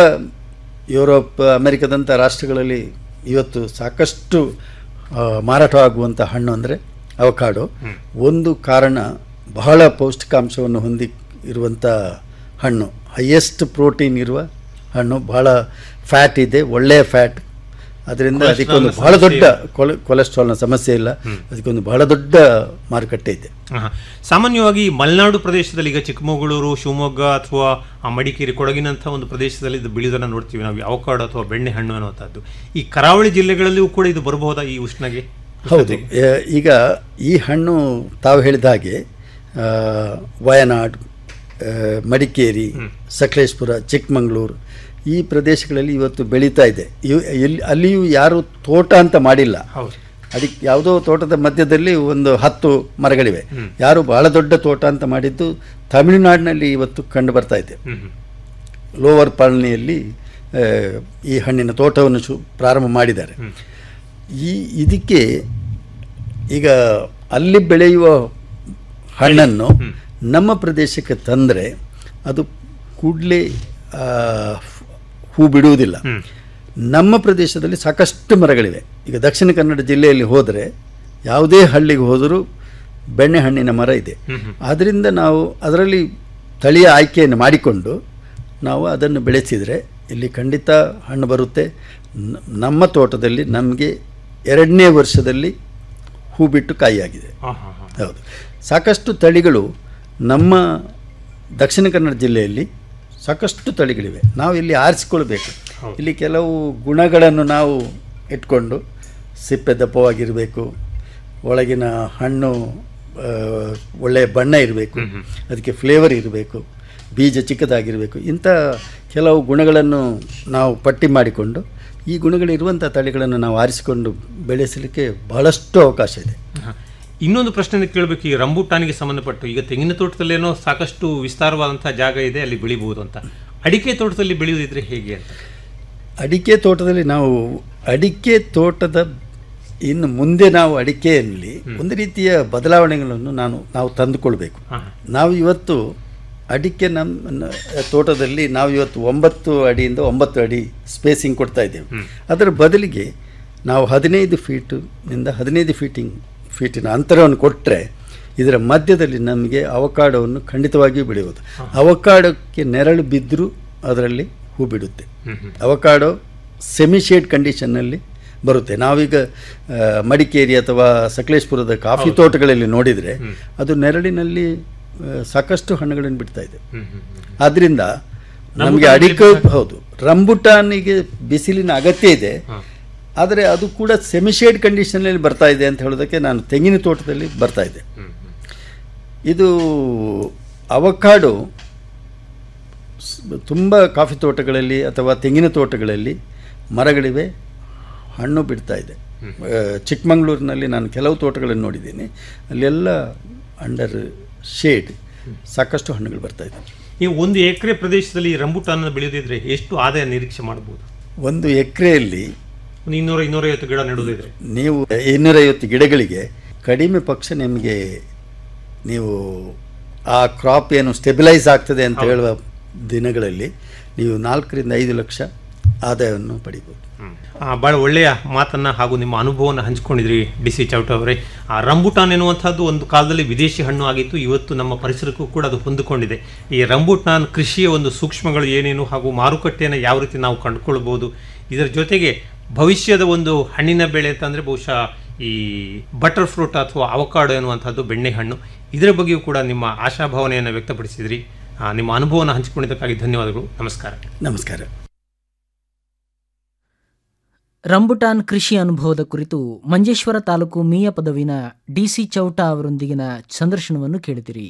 ಯುರೋಪ್ ಅಮೆರಿಕದಂಥ ರಾಷ್ಟ್ರಗಳಲ್ಲಿ ಇವತ್ತು ಸಾಕಷ್ಟು ಆ, ಮಾರಾಟವಾಗುವಂಥ ಹಣ್ಣು ಅಂದರೆ ಅವಕಾಡು ಒಂದು ಕಾರಣ ಬಹಳ ಪೌಷ್ಟಿಕಾಂಶವನ್ನು ಹೊಂದಿ ಇರುವಂಥ ಹಣ್ಣು ಹೈಯೆಸ್ಟ್ ಪ್ರೋಟೀನ್ ಇರುವ ಹಣ್ಣು ಬಹಳ ಫ್ಯಾಟ್ ಇದೆ ಒಳ್ಳೆಯ ಫ್ಯಾಟ್ ಅದರಿಂದ ಅದಕ್ಕೊಂದು ಕೊಲೆಸ್ಟ್ರಾಲ್ನ ಬಹಳ ದೊಡ್ಡ ಸಮಸ್ಯೆ ಕೊಲೆ ಕೊಲೆಸ್ಟ್ರಾಲ್ನ ಸಮಸ್ಯೆ ಇಲ್ಲ ಅದಕ್ಕೊಂದು ಬಹಳ ದೊಡ್ಡ ಮಾರುಕಟ್ಟೆ ಇದೆ ಆಹಾ. ಸಾಮಾನ್ಯವಾಗಿ ಮಲೆನಾಡು ಪ್ರದೇಶದಲ್ಲಿ ಈಗ ಚಿಕ್ಕಮಗಳೂರು ಶಿವಮೊಗ್ಗ ಅಥವಾ ಆ ಮಡಿಕೇರಿ ಕೊಡಗಿನಂಥ ಒಂದು ಪ್ರದೇಶದಲ್ಲಿ ಇದು ಬೆಳೆಯೋದನ್ನ ನೋಡ್ತೀವಿ ನಾವು ಅವಕಾಡು ಅಥವಾ ಬೆಣ್ಣೆ ಹಣ್ಣು ಅನ್ನುವಂಥದ್ದು ಈ ಕರಾವಳಿ ಜಿಲ್ಲೆಗಳಲ್ಲಿಯೂ ಕೂಡ ಇದು ಬರಬಹುದಾ ಈ ಉಷ್ಣಗೆ ಹೌದು ಎ- ಈಗ ಈ ಹಣ್ಣು ತಾವು ಹೇಳಿದ ಹಾಗೆ ಆ, ವಯನಾಡ್ ಆ, ಮಡಿಕೇರಿ ಸಕಲೇಶ್ಪುರ ಚಿಕ್ಕಮಗಳೂರು ಈ ಪ್ರದೇಶಗಳಲ್ಲಿ ಇವತ್ತು ಬೆಳೀತಾ ಇದೆ ಇವ್- ಎಲ್ಲಿ ಅಲ್ಲಿಯೂ ಯಾರು ತೋಟ ಅಂತ ಮಾಡಿಲ್ಲ ಅದಕ್ಕೆ ಯಾವುದೋ ತೋಟದ ಮಧ್ಯದಲ್ಲಿ ಒಂದು ಹತ್ತು ಮರಗಳಿವೆ ಯಾರು ಬಹಳ ದೊಡ್ಡ ತೋಟ ಅಂತ ಮಾಡಿದ್ದು ತಮಿಳುನಾಡಿನಲ್ಲಿ ಇವತ್ತು ಕಂಡು ಬರ್ತಾ ಇದೆ ಲೋವರ್ ಪಾಲನೆಯಲ್ಲಿ ಆ, ಈ ಹಣ್ಣಿನ ತೋಟವನ್ನು ಶು ಪ್ರಾರಂಭ ಮಾಡಿದ್ದಾರೆ ಈ ಇದಕ್ಕೆ ಈಗ ಅಲ್ಲಿ ಬೆಳೆಯುವ ಹಣ್ಣನ್ನು ನಮ್ಮ ಪ್ರದೇಶಕ್ಕೆ ತಂದರೆ ಅದು ಕೂಡಲೇ ಹೂ ಬಿಡುವುದಿಲ್ಲ ನಮ್ಮ ಪ್ರದೇಶದಲ್ಲಿ ಸಾಕಷ್ಟು ಮರಗಳಿವೆ ಈಗ ದಕ್ಷಿಣ ಕನ್ನಡ ಜಿಲ್ಲೆಯಲ್ಲಿ ಹೋದರೆ ಯಾವುದೇ ಹಳ್ಳಿಗೆ ಹೋದರೂ ಬೆಣ್ಣೆಹಣ್ಣಿನ ಮರ ಇದೆ ಆದ್ದರಿಂದ ನಾವು ಅದರಲ್ಲಿ ತಳಿಯ ಆಯ್ಕೆಯನ್ನು ಮಾಡಿಕೊಂಡು ನಾವು ಅದನ್ನು ಬೆಳೆಸಿದರೆ ಇಲ್ಲಿ ಖಂಡಿತ ಹಣ್ಣು ಬರುತ್ತೆ ನ- ನಮ್ಮ ತೋಟದಲ್ಲಿ ನಮಗೆ ಎರಡನೇ ವರ್ಷದಲ್ಲಿ ಹೂ ಬಿಟ್ಟು ಕಾಯಿಯಾಗಿದೆ ಹೌದು ಸಾಕಷ್ಟು ತಳಿಗಳು ನಮ್ಮ ದಕ್ಷಿಣ ಕನ್ನಡ ಜಿಲ್ಲೆಯಲ್ಲಿ ಸಾಕಷ್ಟು ತಳಿಗಳಿವೆ ನಾವು ಇಲ್ಲಿ ಆರಿಸಿಕೊಳ್ಬೇಕು ಇಲ್ಲಿ ಕೆಲವು ಗುಣಗಳನ್ನು ನಾವು ಇಟ್ಕೊಂಡು ಸಿಪ್ಪೆ ದಪ್ಪವಾಗಿರಬೇಕು ಒಳಗಿನ ಹಣ್ಣು ಆ, ಒಳ್ಳೆಯ ಬಣ್ಣ ಇರಬೇಕು ಅದಕ್ಕೆ ಫ್ಲೇವರ್ ಇರಬೇಕು ಬೀಜ ಚಿಕ್ಕದಾಗಿರಬೇಕು ಇಂಥ ಕೆಲವು ಗುಣಗಳನ್ನು ನಾವು ಪಟ್ಟಿ ಮಾಡಿಕೊಂಡು ಈ ಗುಣಗಳಿರುವಂಥ ತಳಿಗಳನ್ನು ನಾವು ಆರಿಸಿಕೊಂಡು ಬೆಳೆಸಲಿಕ್ಕೆ ಬಹಳಷ್ಟು ಅವಕಾಶ ಇದೆ ಆಹಾ. ಇನ್ನೊಂದು ಪ್ರಶ್ನೆ ಕೇಳಬೇಕು ಈ ರಂಬುಟಾನಿಗೆ ಸಂಬಂಧಪಟ್ಟು ಈಗ ತೆಂಗಿನ ತೋಟದಲ್ಲೇನೋ ಸಾಕಷ್ಟು ವಿಸ್ತಾರವಾದಂತಹ ಜಾಗ ಇದೆ ಅಲ್ಲಿ ಬೆಳಿಬಹುದು ಅಂತ ಅಡಿಕೆ ತೋಟದಲ್ಲಿ ಬೆಳೆಯುವುದಿದ್ರೆ ಹೇಗೆ ಅಂತ ಅಡಿಕೆ ತೋಟದಲ್ಲಿ ನಾವು ಅಡಿಕೆ ತೋಟದ ಇನ್ನು ಮುಂದೆ ನಾವು ಅಡಿಕೆಯಲ್ಲಿ ಒಂದು ರೀತಿಯ ಬದಲಾವಣೆಗಳನ್ನು ನಾನು ನಾವು ತಂದುಕೊಳ್ಬೇಕು ನಾವು ಇವತ್ತು ಅಡಿಕೆ ನಮ್ಮ ನ- ತೋಟದಲ್ಲಿ ನಾವು ಇವತ್ತು ಒಂಬತ್ತು ಅಡಿಯಿಂದ ಒಂಬತ್ತು ಅಡಿ ಸ್ಪೇಸಿಂಗ್ ಕೊಡ್ತಾ ಇದ್ದೇವೆ ಅದರ ಬದಲಿಗೆ ನಾವು ಹದಿನೈದು ಫೀಟಿನಿಂದ ಹದಿನೈದು ಫೀಟಿಂಗ್ ಫೀಟಿನ ಅಂತರವನ್ನು ಕೊಟ್ಟರೆ ಇದರ ಮಧ್ಯದಲ್ಲಿ ನಮಗೆ ಅವಕಾಡವನ್ನು ಖಂಡಿತವಾಗಿಯೂ ಬೆಳೆಯುವುದು ಅವಕಾಡಕ್ಕೆ ನೆರಳು ಬಿದ್ದರೂ ಅದರಲ್ಲಿ ಹೂ ಬಿಡುತ್ತೆ ಅವಕಾಡೋ ಸೆಮಿ ಶೇಡ್ ಕಂಡೀಷನ್ನಲ್ಲಿ ಬರುತ್ತೆ ನಾವೀಗ ಆ, ಮಡಿಕೇರಿ ಅಥವಾ ಸಕಲೇಶ್ಪುರದ ಕಾಫಿ ತೋಟಗಳಲ್ಲಿ ನೋಡಿದರೆ ಅದು ನೆರಳಿನಲ್ಲಿ ಆ, ಸಾಕಷ್ಟು ಹಣ್ಣುಗಳನ್ನು ಬಿಡ್ತಾ ಇದೆ ಆದ್ದರಿಂದ ನಮಗೆ ಅಡಿಕೆ ಹೌದು ರಂಬುಟಾನಿಗೆ ಬಿಸಿಲಿನ ಅಗತ್ಯ ಇದೆ ಆದರೆ ಅದು ಕೂಡ ಸೆಮಿಶೇಡ್ ಕಂಡೀಷನಲ್ಲಿ ಬರ್ತಾ ಇದೆ ಅಂತ ಹೇಳೋದಕ್ಕೆ ನಾನು ತೆಂಗಿನ ತೋಟದಲ್ಲಿ ಬರ್ತಾ ಇದೆ ಇದು ಅವಕಾಡೋ ತುಂಬ ಕಾಫಿ ತೋಟಗಳಲ್ಲಿ ಅಥವಾ ತೆಂಗಿನ ತೋಟಗಳಲ್ಲಿ ಮರಗಳಿವೆ ಹಣ್ಣು ಬಿಡ್ತಾ ಇದೆ ಆ, ಚಿಕ್ಕಮಂಗ್ಳೂರಿನಲ್ಲಿ ನಾನು ಕೆಲವು ತೋಟಗಳನ್ನು ನೋಡಿದ್ದೀನಿ ಅಲ್ಲೆಲ್ಲ ಅಂಡರ್ ಶೇಡ್ ಸಾಕಷ್ಟು ಹಣ್ಣುಗಳು ಬರ್ತಾ ಇದೆ ಈ ಒಂದು ಎಕರೆ ಪ್ರದೇಶದಲ್ಲಿ ರಂಬುಟಾನ್ ಬೆಳೆದಿದ್ರೆ ಎಷ್ಟು ಆದಾಯ ನಿರೀಕ್ಷೆ ಮಾಡಬಹುದು ಒಂದು ಎಕರೆಯಲ್ಲಿ ಒಂದು ಇನ್ನೂರ ಇನ್ನೂರೈವತ್ತು ಗಿಡ ನೆಡುವುದಿದ್ರೆ ನೀವು ಇನ್ನೂರೈವತ್ತು ಗಿಡಗಳಿಗೆ ಕಡಿಮೆ ಪಕ್ಷ ನಿಮಗೆ ನೀವು ಆ ಕ್ರಾಪ್ ಏನು ಸ್ಟೆಬಿಲೈಸ್ ಆಗ್ತದೆ ಅಂತ ಹೇಳುವ ದಿನಗಳಲ್ಲಿ ನೀವು ನಾಲ್ಕರಿಂದ ಐದು ಲಕ್ಷ ಆದಾಯವನ್ನು ಪಡಿಬೋದು ಆ, ಬಹಳ ಒಳ್ಳೆಯ ಮಾತನ್ನ ಹಾಗೂ ನಿಮ್ಮ ಅನುಭವವನ್ನು ಹಂಚಿಕೊಂಡಿದ್ರಿ ಡಿ ಸಿ ಚೌಟ ಅವರೇ ಆ ರಂಬುಟಾನ್ ಎನ್ನುವಂಥದ್ದು ಒಂದು ಕಾಲದಲ್ಲಿ ವಿದೇಶಿ ಹಣ್ಣು ಆಗಿತ್ತು ಇವತ್ತು ನಮ್ಮ ಪರಿಸರಕ್ಕೂ ಕೂಡ ಅದು ಹೊಂದಿಕೊಂಡಿದೆ ಈ ರಂಬುಟಾನ್ ಕೃಷಿಯ ಒಂದು ಸೂಕ್ಷ್ಮಗಳು ಏನೇನು ಹಾಗೂ ಮಾರುಕಟ್ಟೆಯನ್ನು ಯಾವ ರೀತಿ ನಾವು ಕಂಡುಕೊಳ್ಬೋದು ಇದರ ಜೊತೆಗೆ ಭವಿಷ್ಯದ ಒಂದು ಹಣ್ಣಿನ ಬೆಳೆ ಅಂತಂದರೆ ಬಹುಶಃ ಈ ಬಟರ್ ಫ್ರೂಟ್ ಅಥವಾ ಅವಕಾಡೋ ಎನ್ನುವಂಥದ್ದು ಬೆಣ್ಣೆಹಣ್ಣು ಇದರ ಬಗ್ಗೆಯೂ ಕೂಡ ನಿಮ್ಮ ಆಶಾಭಾವನೆಯನ್ನು ವ್ಯಕ್ತಪಡಿಸಿದ್ರಿ ಆ, ನಿಮ್ಮ ಅನುಭವವನ್ನು ಹಂಚಿಕೊಂಡಿದ್ದಕ್ಕಾಗಿ ಧನ್ಯವಾದಗಳು ನಮಸ್ಕಾರ ನಮಸ್ಕಾರ ರಂಬುಟಾನ್ ಕೃಷಿ ಅನುಭವದ ಕುರಿತು ಮಂಜೇಶ್ವರ ತಾಲೂಕು ಮೀಯ ಪದವಿನ ಡಿಸಿ ಚೌಟ ಅವರೊಂದಿಗಿನ ಸಂದರ್ಶನವನ್ನು ಕೇಳಿದಿರಿ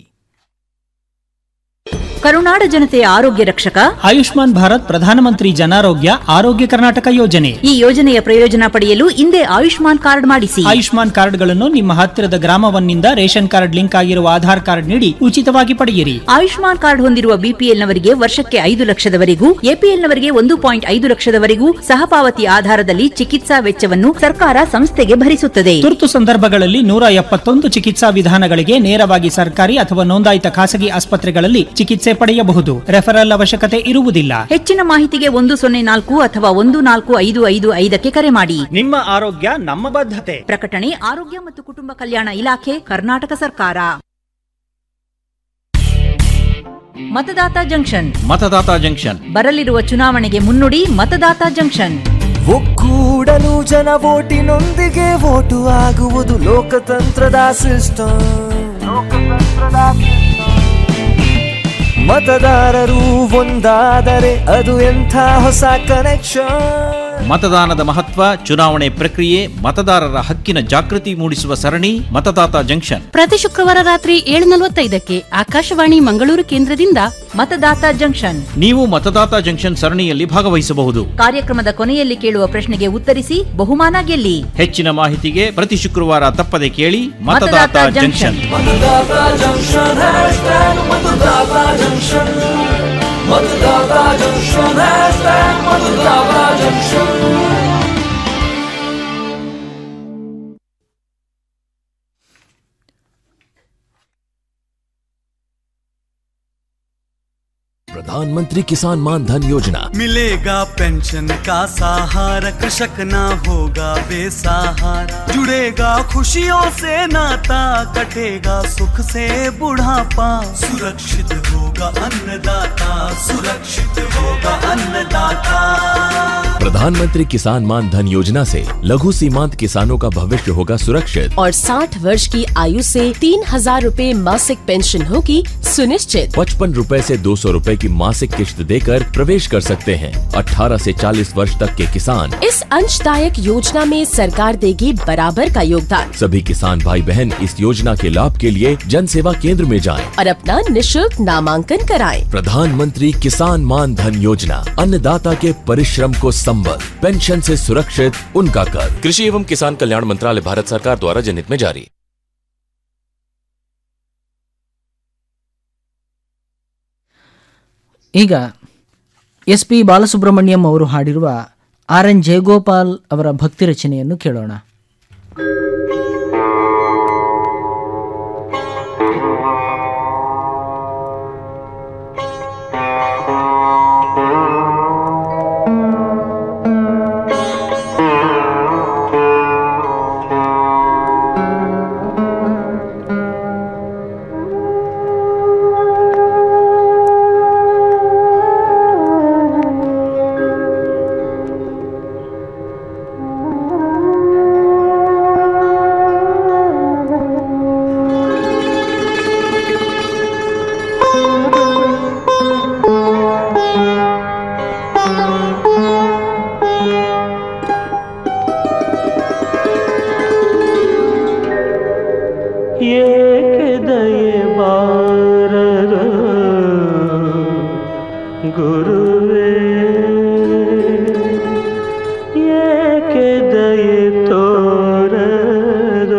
ಕರುನಾಡ ಜನತೆಯ ಆರೋಗ್ಯ ರಕ್ಷಕ ಆಯುಷ್ಮಾನ್ ಭಾರತ್ ಪ್ರಧಾನಮಂತ್ರಿ ಜನಾರೋಗ್ಯ ಆರೋಗ್ಯ ಕರ್ನಾಟಕ ಯೋಜನೆ ಈ ಯೋಜನೆಯ ಪ್ರಯೋಜನ ಪಡೆಯಲು ಹಿಂದೆ ಆಯುಷ್ಮಾನ್ ಕಾರ್ಡ್ ಮಾಡಿಸಿ ಆಯುಷ್ಮಾನ್ ಕಾರ್ಡ್ಗಳನ್ನು ನಿಮ್ಮ ಹತ್ತಿರದ ಗ್ರಾಮವನ್ನಿಂದ ರೇಷನ್ ಕಾರ್ಡ್ ಲಿಂಕ್ ಆಗಿರುವ ಆಧಾರ್ ಕಾರ್ಡ್ ನೀಡಿ ಉಚಿತವಾಗಿ ಪಡೆಯಿರಿ ಆಯುಷ್ಮಾನ್ ಕಾರ್ಡ್ ಹೊಂದಿರುವ ಬಿಪಿಎಲ್ನವರಿಗೆ ವರ್ಷಕ್ಕೆ ಐದು ಲಕ್ಷದವರೆಗೂ ಎಪಿಎಲ್ನವರಿಗೆ ಒಂದು ಪಾಯಿಂಟ್ ಐದು ಲಕ್ಷದವರೆಗೂ ಸಹಪಾವತಿ ಆಧಾರದಲ್ಲಿ ಚಿಕಿತ್ಸಾ ವೆಚ್ಚವನ್ನು ಸರ್ಕಾರ ಸಂಸ್ಥೆಗೆ ಭರಿಸುತ್ತದೆ ತುರ್ತು ಸಂದರ್ಭಗಳಲ್ಲಿ ನೂರ ಎಪ್ಪತ್ತೊಂದು ಚಿಕಿತ್ಸಾ ವಿಧಾನಗಳಿಗೆ ನೇರವಾಗಿ ಸರ್ಕಾರಿ ಅಥವಾ ನೋಂದಾಯಿತ ಖಾಸಗಿ ಆಸ್ಪತ್ರೆಗಳಲ್ಲಿ ಚಿಕಿತ್ಸೆ ಪಡೆಯಬಹುದು ರೆಫರಲ್ ಅವಶ್ಯಕತೆ ಇರುವುದಿಲ್ಲ ಹೆಚ್ಚಿನ ಮಾಹಿತಿಗೆ ಒಂದು ಸೊನ್ನೆ ನಾಲ್ಕು ಅಥವಾ ಒಂದು ನಾಲ್ಕು ಐದು ಐದು ಐದಕ್ಕೆ ಕರೆ ಮಾಡಿ ನಿಮ್ಮ ಆರೋಗ್ಯ ನಮ್ಮ ಬದ್ಧತೆ ಪ್ರಕಟಣೆ ಆರೋಗ್ಯ ಮತ್ತು ಕುಟುಂಬ ಕಲ್ಯಾಣ ಇಲಾಖೆ ಕರ್ನಾಟಕ ಸರ್ಕಾರ ಮತದಾತ ಜಂಕ್ಷನ್ ಮತದಾತ ಜಂಕ್ಷನ್ ಬರಲಿರುವ ಚುನಾವಣೆಗೆ ಮುನ್ನುಡಿ ಮತದಾತ ಜಂಕ್ಷನ್ ಒಕ್ಕೂಡಲು ಜನ ವೋಟಿನೊಂದಿಗೆ ವೋಟು ಆಗುವುದು ಲೋಕತಂತ್ರದ ಸಿಸ್ಟಮ್ ಮತದಾರರು ಒಂದಾದರೆ ಅದು ಎಂಥ ಹೊಸ ಕನೆಕ್ಷನ್ ಮತದಾನದ ಮಹತ್ವ ಚುನಾವಣೆ ಪ್ರಕ್ರಿಯೆ ಮತದಾರರ ಹಕ್ಕಿನ ಜಾಗೃತಿ ಮೂಡಿಸುವ ಸರಣಿ ಮತದಾತ ಜಂಕ್ಷನ್ ಪ್ರತಿ ಶುಕ್ರವಾರ ರಾತ್ರಿ ಏಳು ನಲವತ್ತೈದಕ್ಕೆ ಆಕಾಶವಾಣಿ ಮಂಗಳೂರು ಕೇಂದ್ರದಿಂದ ಮತದಾತ ಜಂಕ್ಷನ್ ನೀವು ಮತದಾತ ಜಂಕ್ಷನ್ ಸರಣಿಯಲ್ಲಿ ಭಾಗವಹಿಸಬಹುದು ಕಾರ್ಯಕ್ರಮದ ಕೊನೆಯಲ್ಲಿ ಕೇಳುವ ಪ್ರಶ್ನೆಗೆ ಉತ್ತರಿಸಿ ಬಹುಮಾನ ಗೆಲ್ಲಿ ಹೆಚ್ಚಿನ ಮಾಹಿತಿಗೆ ಪ್ರತಿ ಶುಕ್ರವಾರ ತಪ್ಪದೆ ಕೇಳಿ Matadata Matadata junction Matadata junction hashtag Matadata junction Matadata junction hashtag Matadata junction प्रधानमंत्री किसान मान धन योजना मिलेगा पेंशन का सहारा कृषक ना होगा बेसहारा जुड़ेगा खुशियों से नाता कटेगा सुख से बुढ़ापा सुरक्षित होगा अन्नदाता सुरक्षित होगा अन्नदाता प्रधानमंत्री किसान मान धन योजना से लघु सीमांत किसानों का भविष्य होगा सुरक्षित और 60 वर्ष की आयु से तीन हजार रूपए मासिक पेंशन होगी सुनिश्चित पचपन रूपए ऐसी दो सौ रूपए की मासिक किश्त देकर प्रवेश कर सकते हैं 18 से 40 वर्ष तक के किसान इस अंशदायक योजना में सरकार देगी बराबर का योगदान सभी किसान भाई बहन इस योजना के लाभ के लिए जन सेवा केंद्र में जाएं। और अपना निशुल्क नामांकन कराएं। प्रधानमंत्री किसान मान धन योजना अन्नदाता के परिश्रम को संबल पेंशन से सुरक्षित उनका कर कृषि एवं किसान कल्याण मंत्रालय भारत सरकार द्वारा जनहित में जारी ಈಗ ಎಸ್ ಪಿ ಬಾಲಸುಬ್ರಹ್ಮಣ್ಯಂ ಅವರು ಹಾಡಿರುವ ಆರ್ ಎನ್ ಜಯಗೋಪಾಲ್ ಅವರ ಭಕ್ತಿ ರಚನೆಯನ್ನು ಕೇಳೋಣ ಿ ಗುರುವೇ ಏಕೆ ದಯೆ ತೋರದು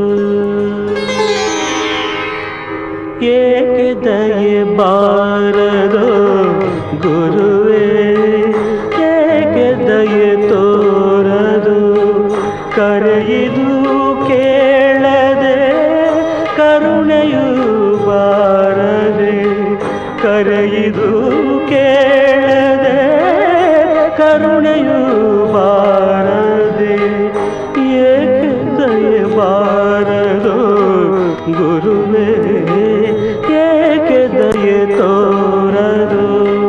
ಏಕೆ ದಯೆ ಬಾರದು ಗುರುವೇ ಏಕೆ ದಯೆ ತೋರದು ಕರೆಯಿದು ಕೇಳದೆ ಕರುಣೆಯು ಬಾರದೆ ಕರೆಯಿದು ಕೇಳದೆ ಕರುಣೆಯು ಬಾರದೆ ಏಕೆ ದಯೆ ಬಾರದು ಗುರುವೇ ಏಕೆ ದಯೆ ತೋರದು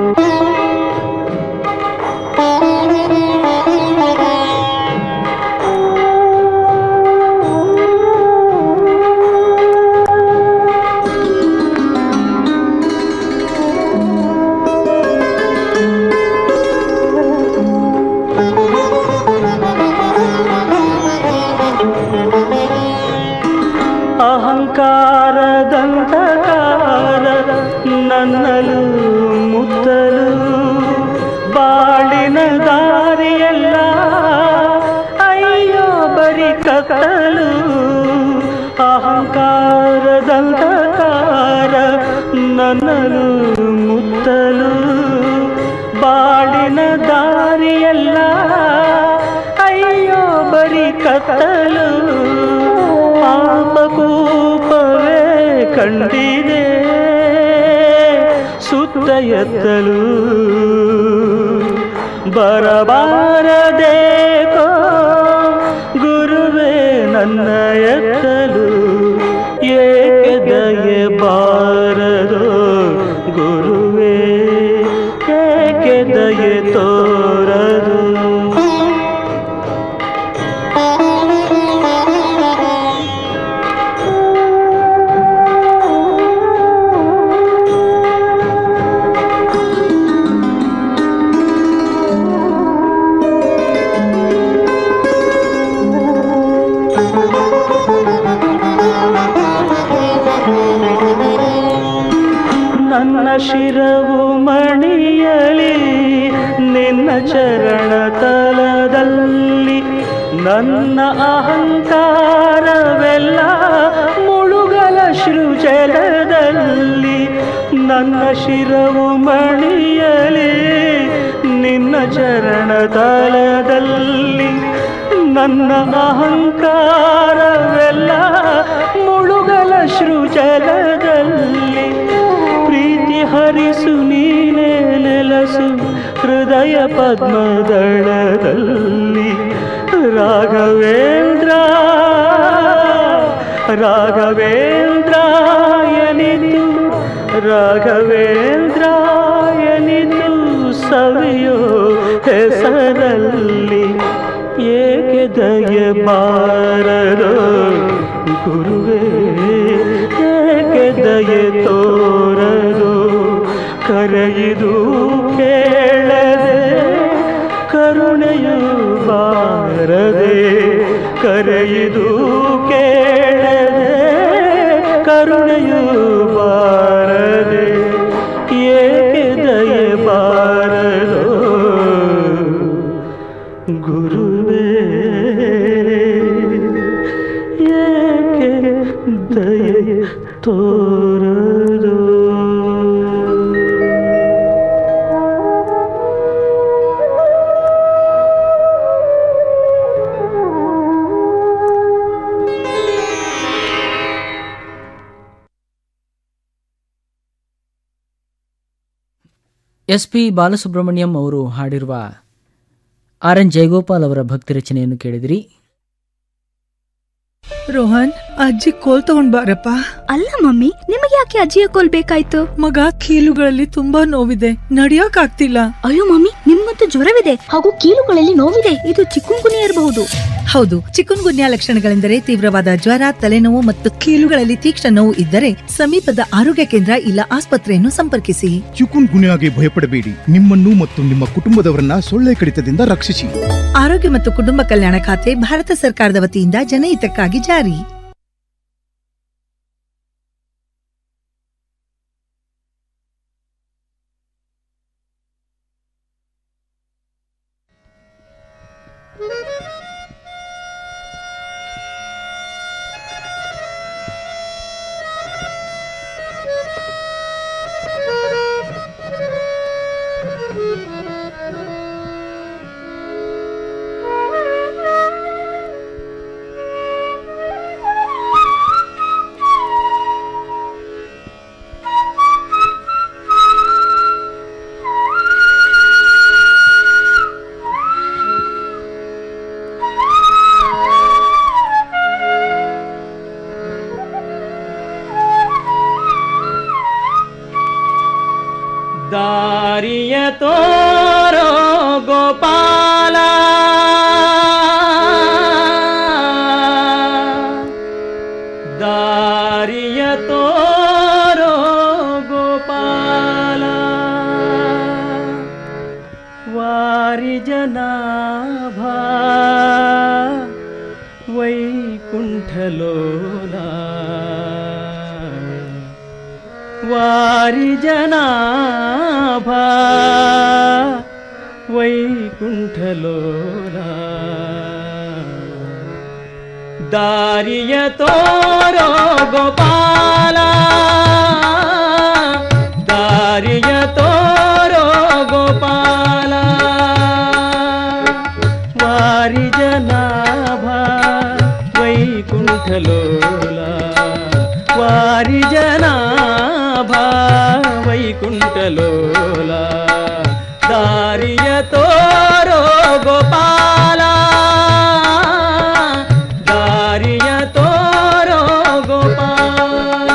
ಅಹಂಕಾರದಂತಕಾರ ನನ್ನಲು ಮುತ್ತಲು ಬಾಳಿನ ದಾರಿಯೆಲ್ಲ ಅಯ್ಯೋ ಬರಿ ಕತ್ತಲು ಅಹಂಕಾರದಂತಕಾರ ನನ್ನಲು ಮುತ್ತಲು ಬಾಳಿನ ದಾರಿಯೆಲ್ಲ ಅಯ್ಯೋ ಬರಿ ಕತ್ತಲು ಪಾಪಕೂಪವೇ ಕಂಡಿದೆ ಸುತ್ತ ಎತ್ತಲು ಬರಬಾರದೇಕೋ ಗುರುವೇ ನನ್ನ ಎತ್ತಲು ಏಕೆ ದಯೆ ಬಾರದು ಗುರುವೇ ಏಕೆ ದಯೆ ತೋರದು ನನ್ನ ಶಿರವು ಮಣಿಯಲಿ ನಿನ್ನ ಚರಣ ತಲದಲ್ಲಿ ನನ್ನ ಅಹಂಕಾರವೆಲ್ಲ ಮುಳುಗಲ ಸೃಜಲದಲ್ಲಿ ನನ್ನ ಶಿರವು ಮಣಿಯಲಿ ನಿನ್ನ ಚರಣ ತಲದಲ್ಲಿ ನನ್ನ ಅಹಂಕಾರವೆಲ್ಲ ಮುಳುಗಲ ಸೃಜಲದಲ್ಲಿ ಪ್ರೀತಿ ಹರಿಸು ನೀನೇ ನೆಲಸು ಹೃದಯ ಪದ್ಮದಳದಲ್ಲಿ ರಾಘವೇಂದ್ರ ರಾಘವೇಂದ್ರಾಯನಿತು ರಾಘವೇಂದ್ರಾಯನಿತು ಸವಿಯೋ ಹೆಸರಲ್ಲಿ ಏಕೆ ದಯ ಬಾರದು ಗುರುವೇ ಏಕೆ ದಯೆ ತೋರದು ಕರೆಯಿದು ಕೇಳದೆ ಕರುಣೆಯು ಬಾರದೆ ಕರೆಯಿದು ಕೇಳದೆ ಕರುಣೆಯು ಬಾರದೆ ಏಕೆ ದಯೆ ಬಾರದು ಗುರುವೇ ಏಕೆ ದಯೆ ತೋರದು ಎಸ್ ಪಿ ಬಾಲಸುಬ್ರಹ್ಮಣ್ಯಂ ಅವರು ಹಾಡಿರುವ ಆರ್ ಎನ್ ಜಯಗೋಪಾಲ್ ಅವರ ಭಕ್ತಿ ರಚನೆಯನ್ನು ಕೇಳಿದಿರಿ ರೋಹನ್ ಅಜ್ಜಿ ಕೋಲ್ ತಗೊಂಡ್ ಬಾರಪ್ಪ ಅಲ್ಲ ಮಮ್ಮಿ ನಿಮಗೆ ಯಾಕೆ ಅಜ್ಜಿಯ ಕೋಲ್ ಬೇಕಾಯ್ತು ಮಗ ಕೀಲುಗಳಲ್ಲಿ ತುಂಬಾ ನೋವಿದೆ ನಡಿಯಕ್ ಆಗ್ತಿಲ್ಲ ಅಯ್ಯೋ ಮಮ್ಮಿ ನಿಮ್ಗಂತೂ ಜ್ವರವಿದೆ ಹಾಗೂ ಕೀಲುಗಳಲ್ಲಿ ನೋವಿದೆ ಇದು ಚಿಕ್ಕುಂಗುನಿ ಇರಬಹುದು ಹೌದು ಚಿಕನ್ ಗುನ್ಯಾ ಲಕ್ಷಣಗಳೆಂದರೆ ತೀವ್ರವಾದ ಜ್ವರ ತಲೆನೋವು ಮತ್ತು ಕೀಲುಗಳಲ್ಲಿ ತೀಕ್ಷ್ಣ ನೋವು ಇದ್ದರೆ ಸಮೀಪದ ಆರೋಗ್ಯ ಕೇಂದ್ರ ಇಲ್ಲ ಆಸ್ಪತ್ರೆಯನ್ನು ಸಂಪರ್ಕಿಸಿ ಚಿಕುನ್ ಗುನ್ಯಾಗೆ ಭಯಪಡಬೇಡಿ ನಿಮ್ಮನ್ನು ಮತ್ತು ನಿಮ್ಮ ಕುಟುಂಬದವರನ್ನ ಸೊಳ್ಳೆ ಕಡಿತದಿಂದ ರಕ್ಷಿಸಿ ಆರೋಗ್ಯ ಮತ್ತು ಕುಟುಂಬ ಕಲ್ಯಾಣ ಖಾತೆ ಭಾರತ ಸರ್ಕಾರದ ವತಿಯಿಂದ ಜನಹಿತಕ್ಕಾಗಿ ಜಾರಿ ದಾರಿಯ ತೋರೋ ಗೋಪಾಲ ದಾರಿಯ ತೋರೋ ಗೋಪಾಲ ವಾರಿ ಜನಾಭ ವೈಕುಂಠಲೋಲ ವಾರಿ ಜನಾಭ ವೈಕುಂಠಲೋಲ ದಾರಿಯ ತೋರೋ ಗೋಪಾಲ ದಾರಿಯ ತೋರೋ ಗೋಪಾಲ ವಾರಿ ಜನಾಭ ವೈಕುಂಠಲೋಲ ವಾರಿ ಜನಾಭ ವೈಕುಂಠಲೋಲ ದಾರಿಯ ತೋರೋ ಗೋಪಾಲ ದಾರಿಯ ತೋರೋ ಗೋಪಾಲ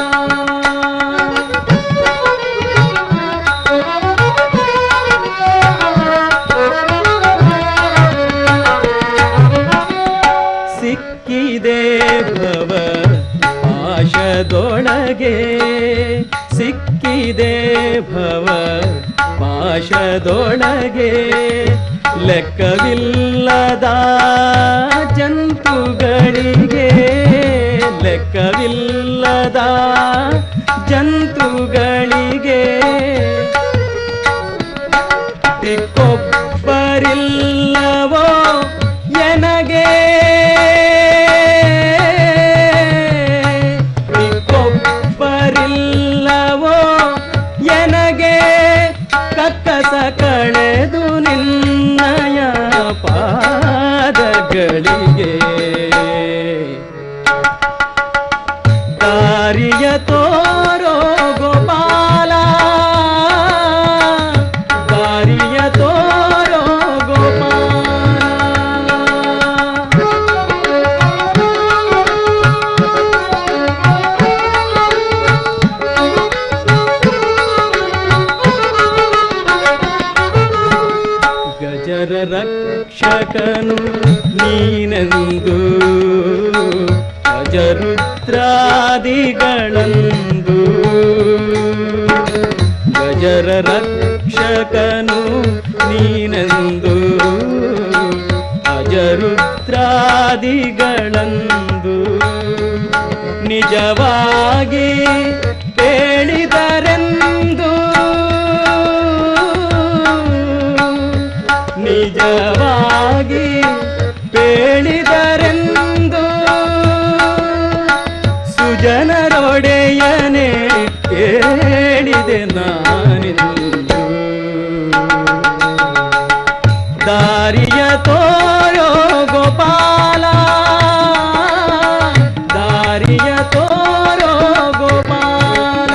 ಸಿಕ್ಕಿದೆ ಭವ ಪಾಶದೊಳಗೆ ಸಿಕ್ಕಿದೆ ಭವ ಪಾಶದೊಳಗೆ ಲೆಕ್ಕವಿಲ್ಲದ ಜಂತುಗಳಿಗೆ ಲೆಕ್ಕವಿಲ್ಲದ ಜಂತುಗಳಿಗೆ ದಿಕ್ಕೊಬ್ಬರಿಲ್ಲವೋ ಎನಗೆ ದಿಕ್ಕೊಬ್ಬರಿಲ್ಲವೋ ಎನಗೆ ಕಕ್ಕಸ ಕಳೆದು ನಿನ್ನಯ ಪಾದಗಳಿಗೆ ದಾರಿಯ ತೋರೋ ಗೋಪಾಲ ದಾರಿಯ ತೋರೋ ಗಜರ ರಕ್ಷಕನು ನೀನೆಂದು ಅಜರುದ್ರಾದಿಗಳಂದು ಗಜರ ರಕ್ಷಕನು ನೀನೆಂದು ಅಜರುದ್ರಾದಿಗಳಂದು ನಿಜವಾಗಿ ಹೇಳಿದರೆಂದು ನಿಜವಾಗಿ ಹೇಳಿದರೆಂದು ಸುಜನರೊಡೆಯನೆ ಕೇಳಿದೆ ನಾನಿಂದು ದಾರಿಯ ತೋರೋ ಗೋಪಾಲ ದಾರಿಯ ತೋರೋ ಗೋಪಾಲ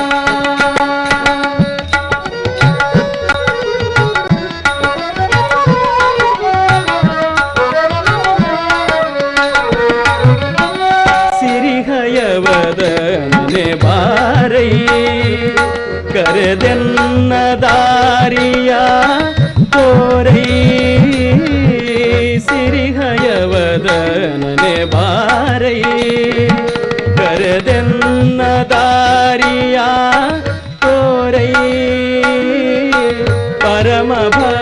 ಸಿರಿಹಯವದನೆ ಬಾರೈ ಕರೆದೆನ್ನ ದಾರಿಯ ತೋರೈ ಸಿರಿಹಯವದನೆ ಬಾರೈ ಕರೆದೆನ್ನ ದಾರಿಯ ತೋರೈ ಪರಮ ಭ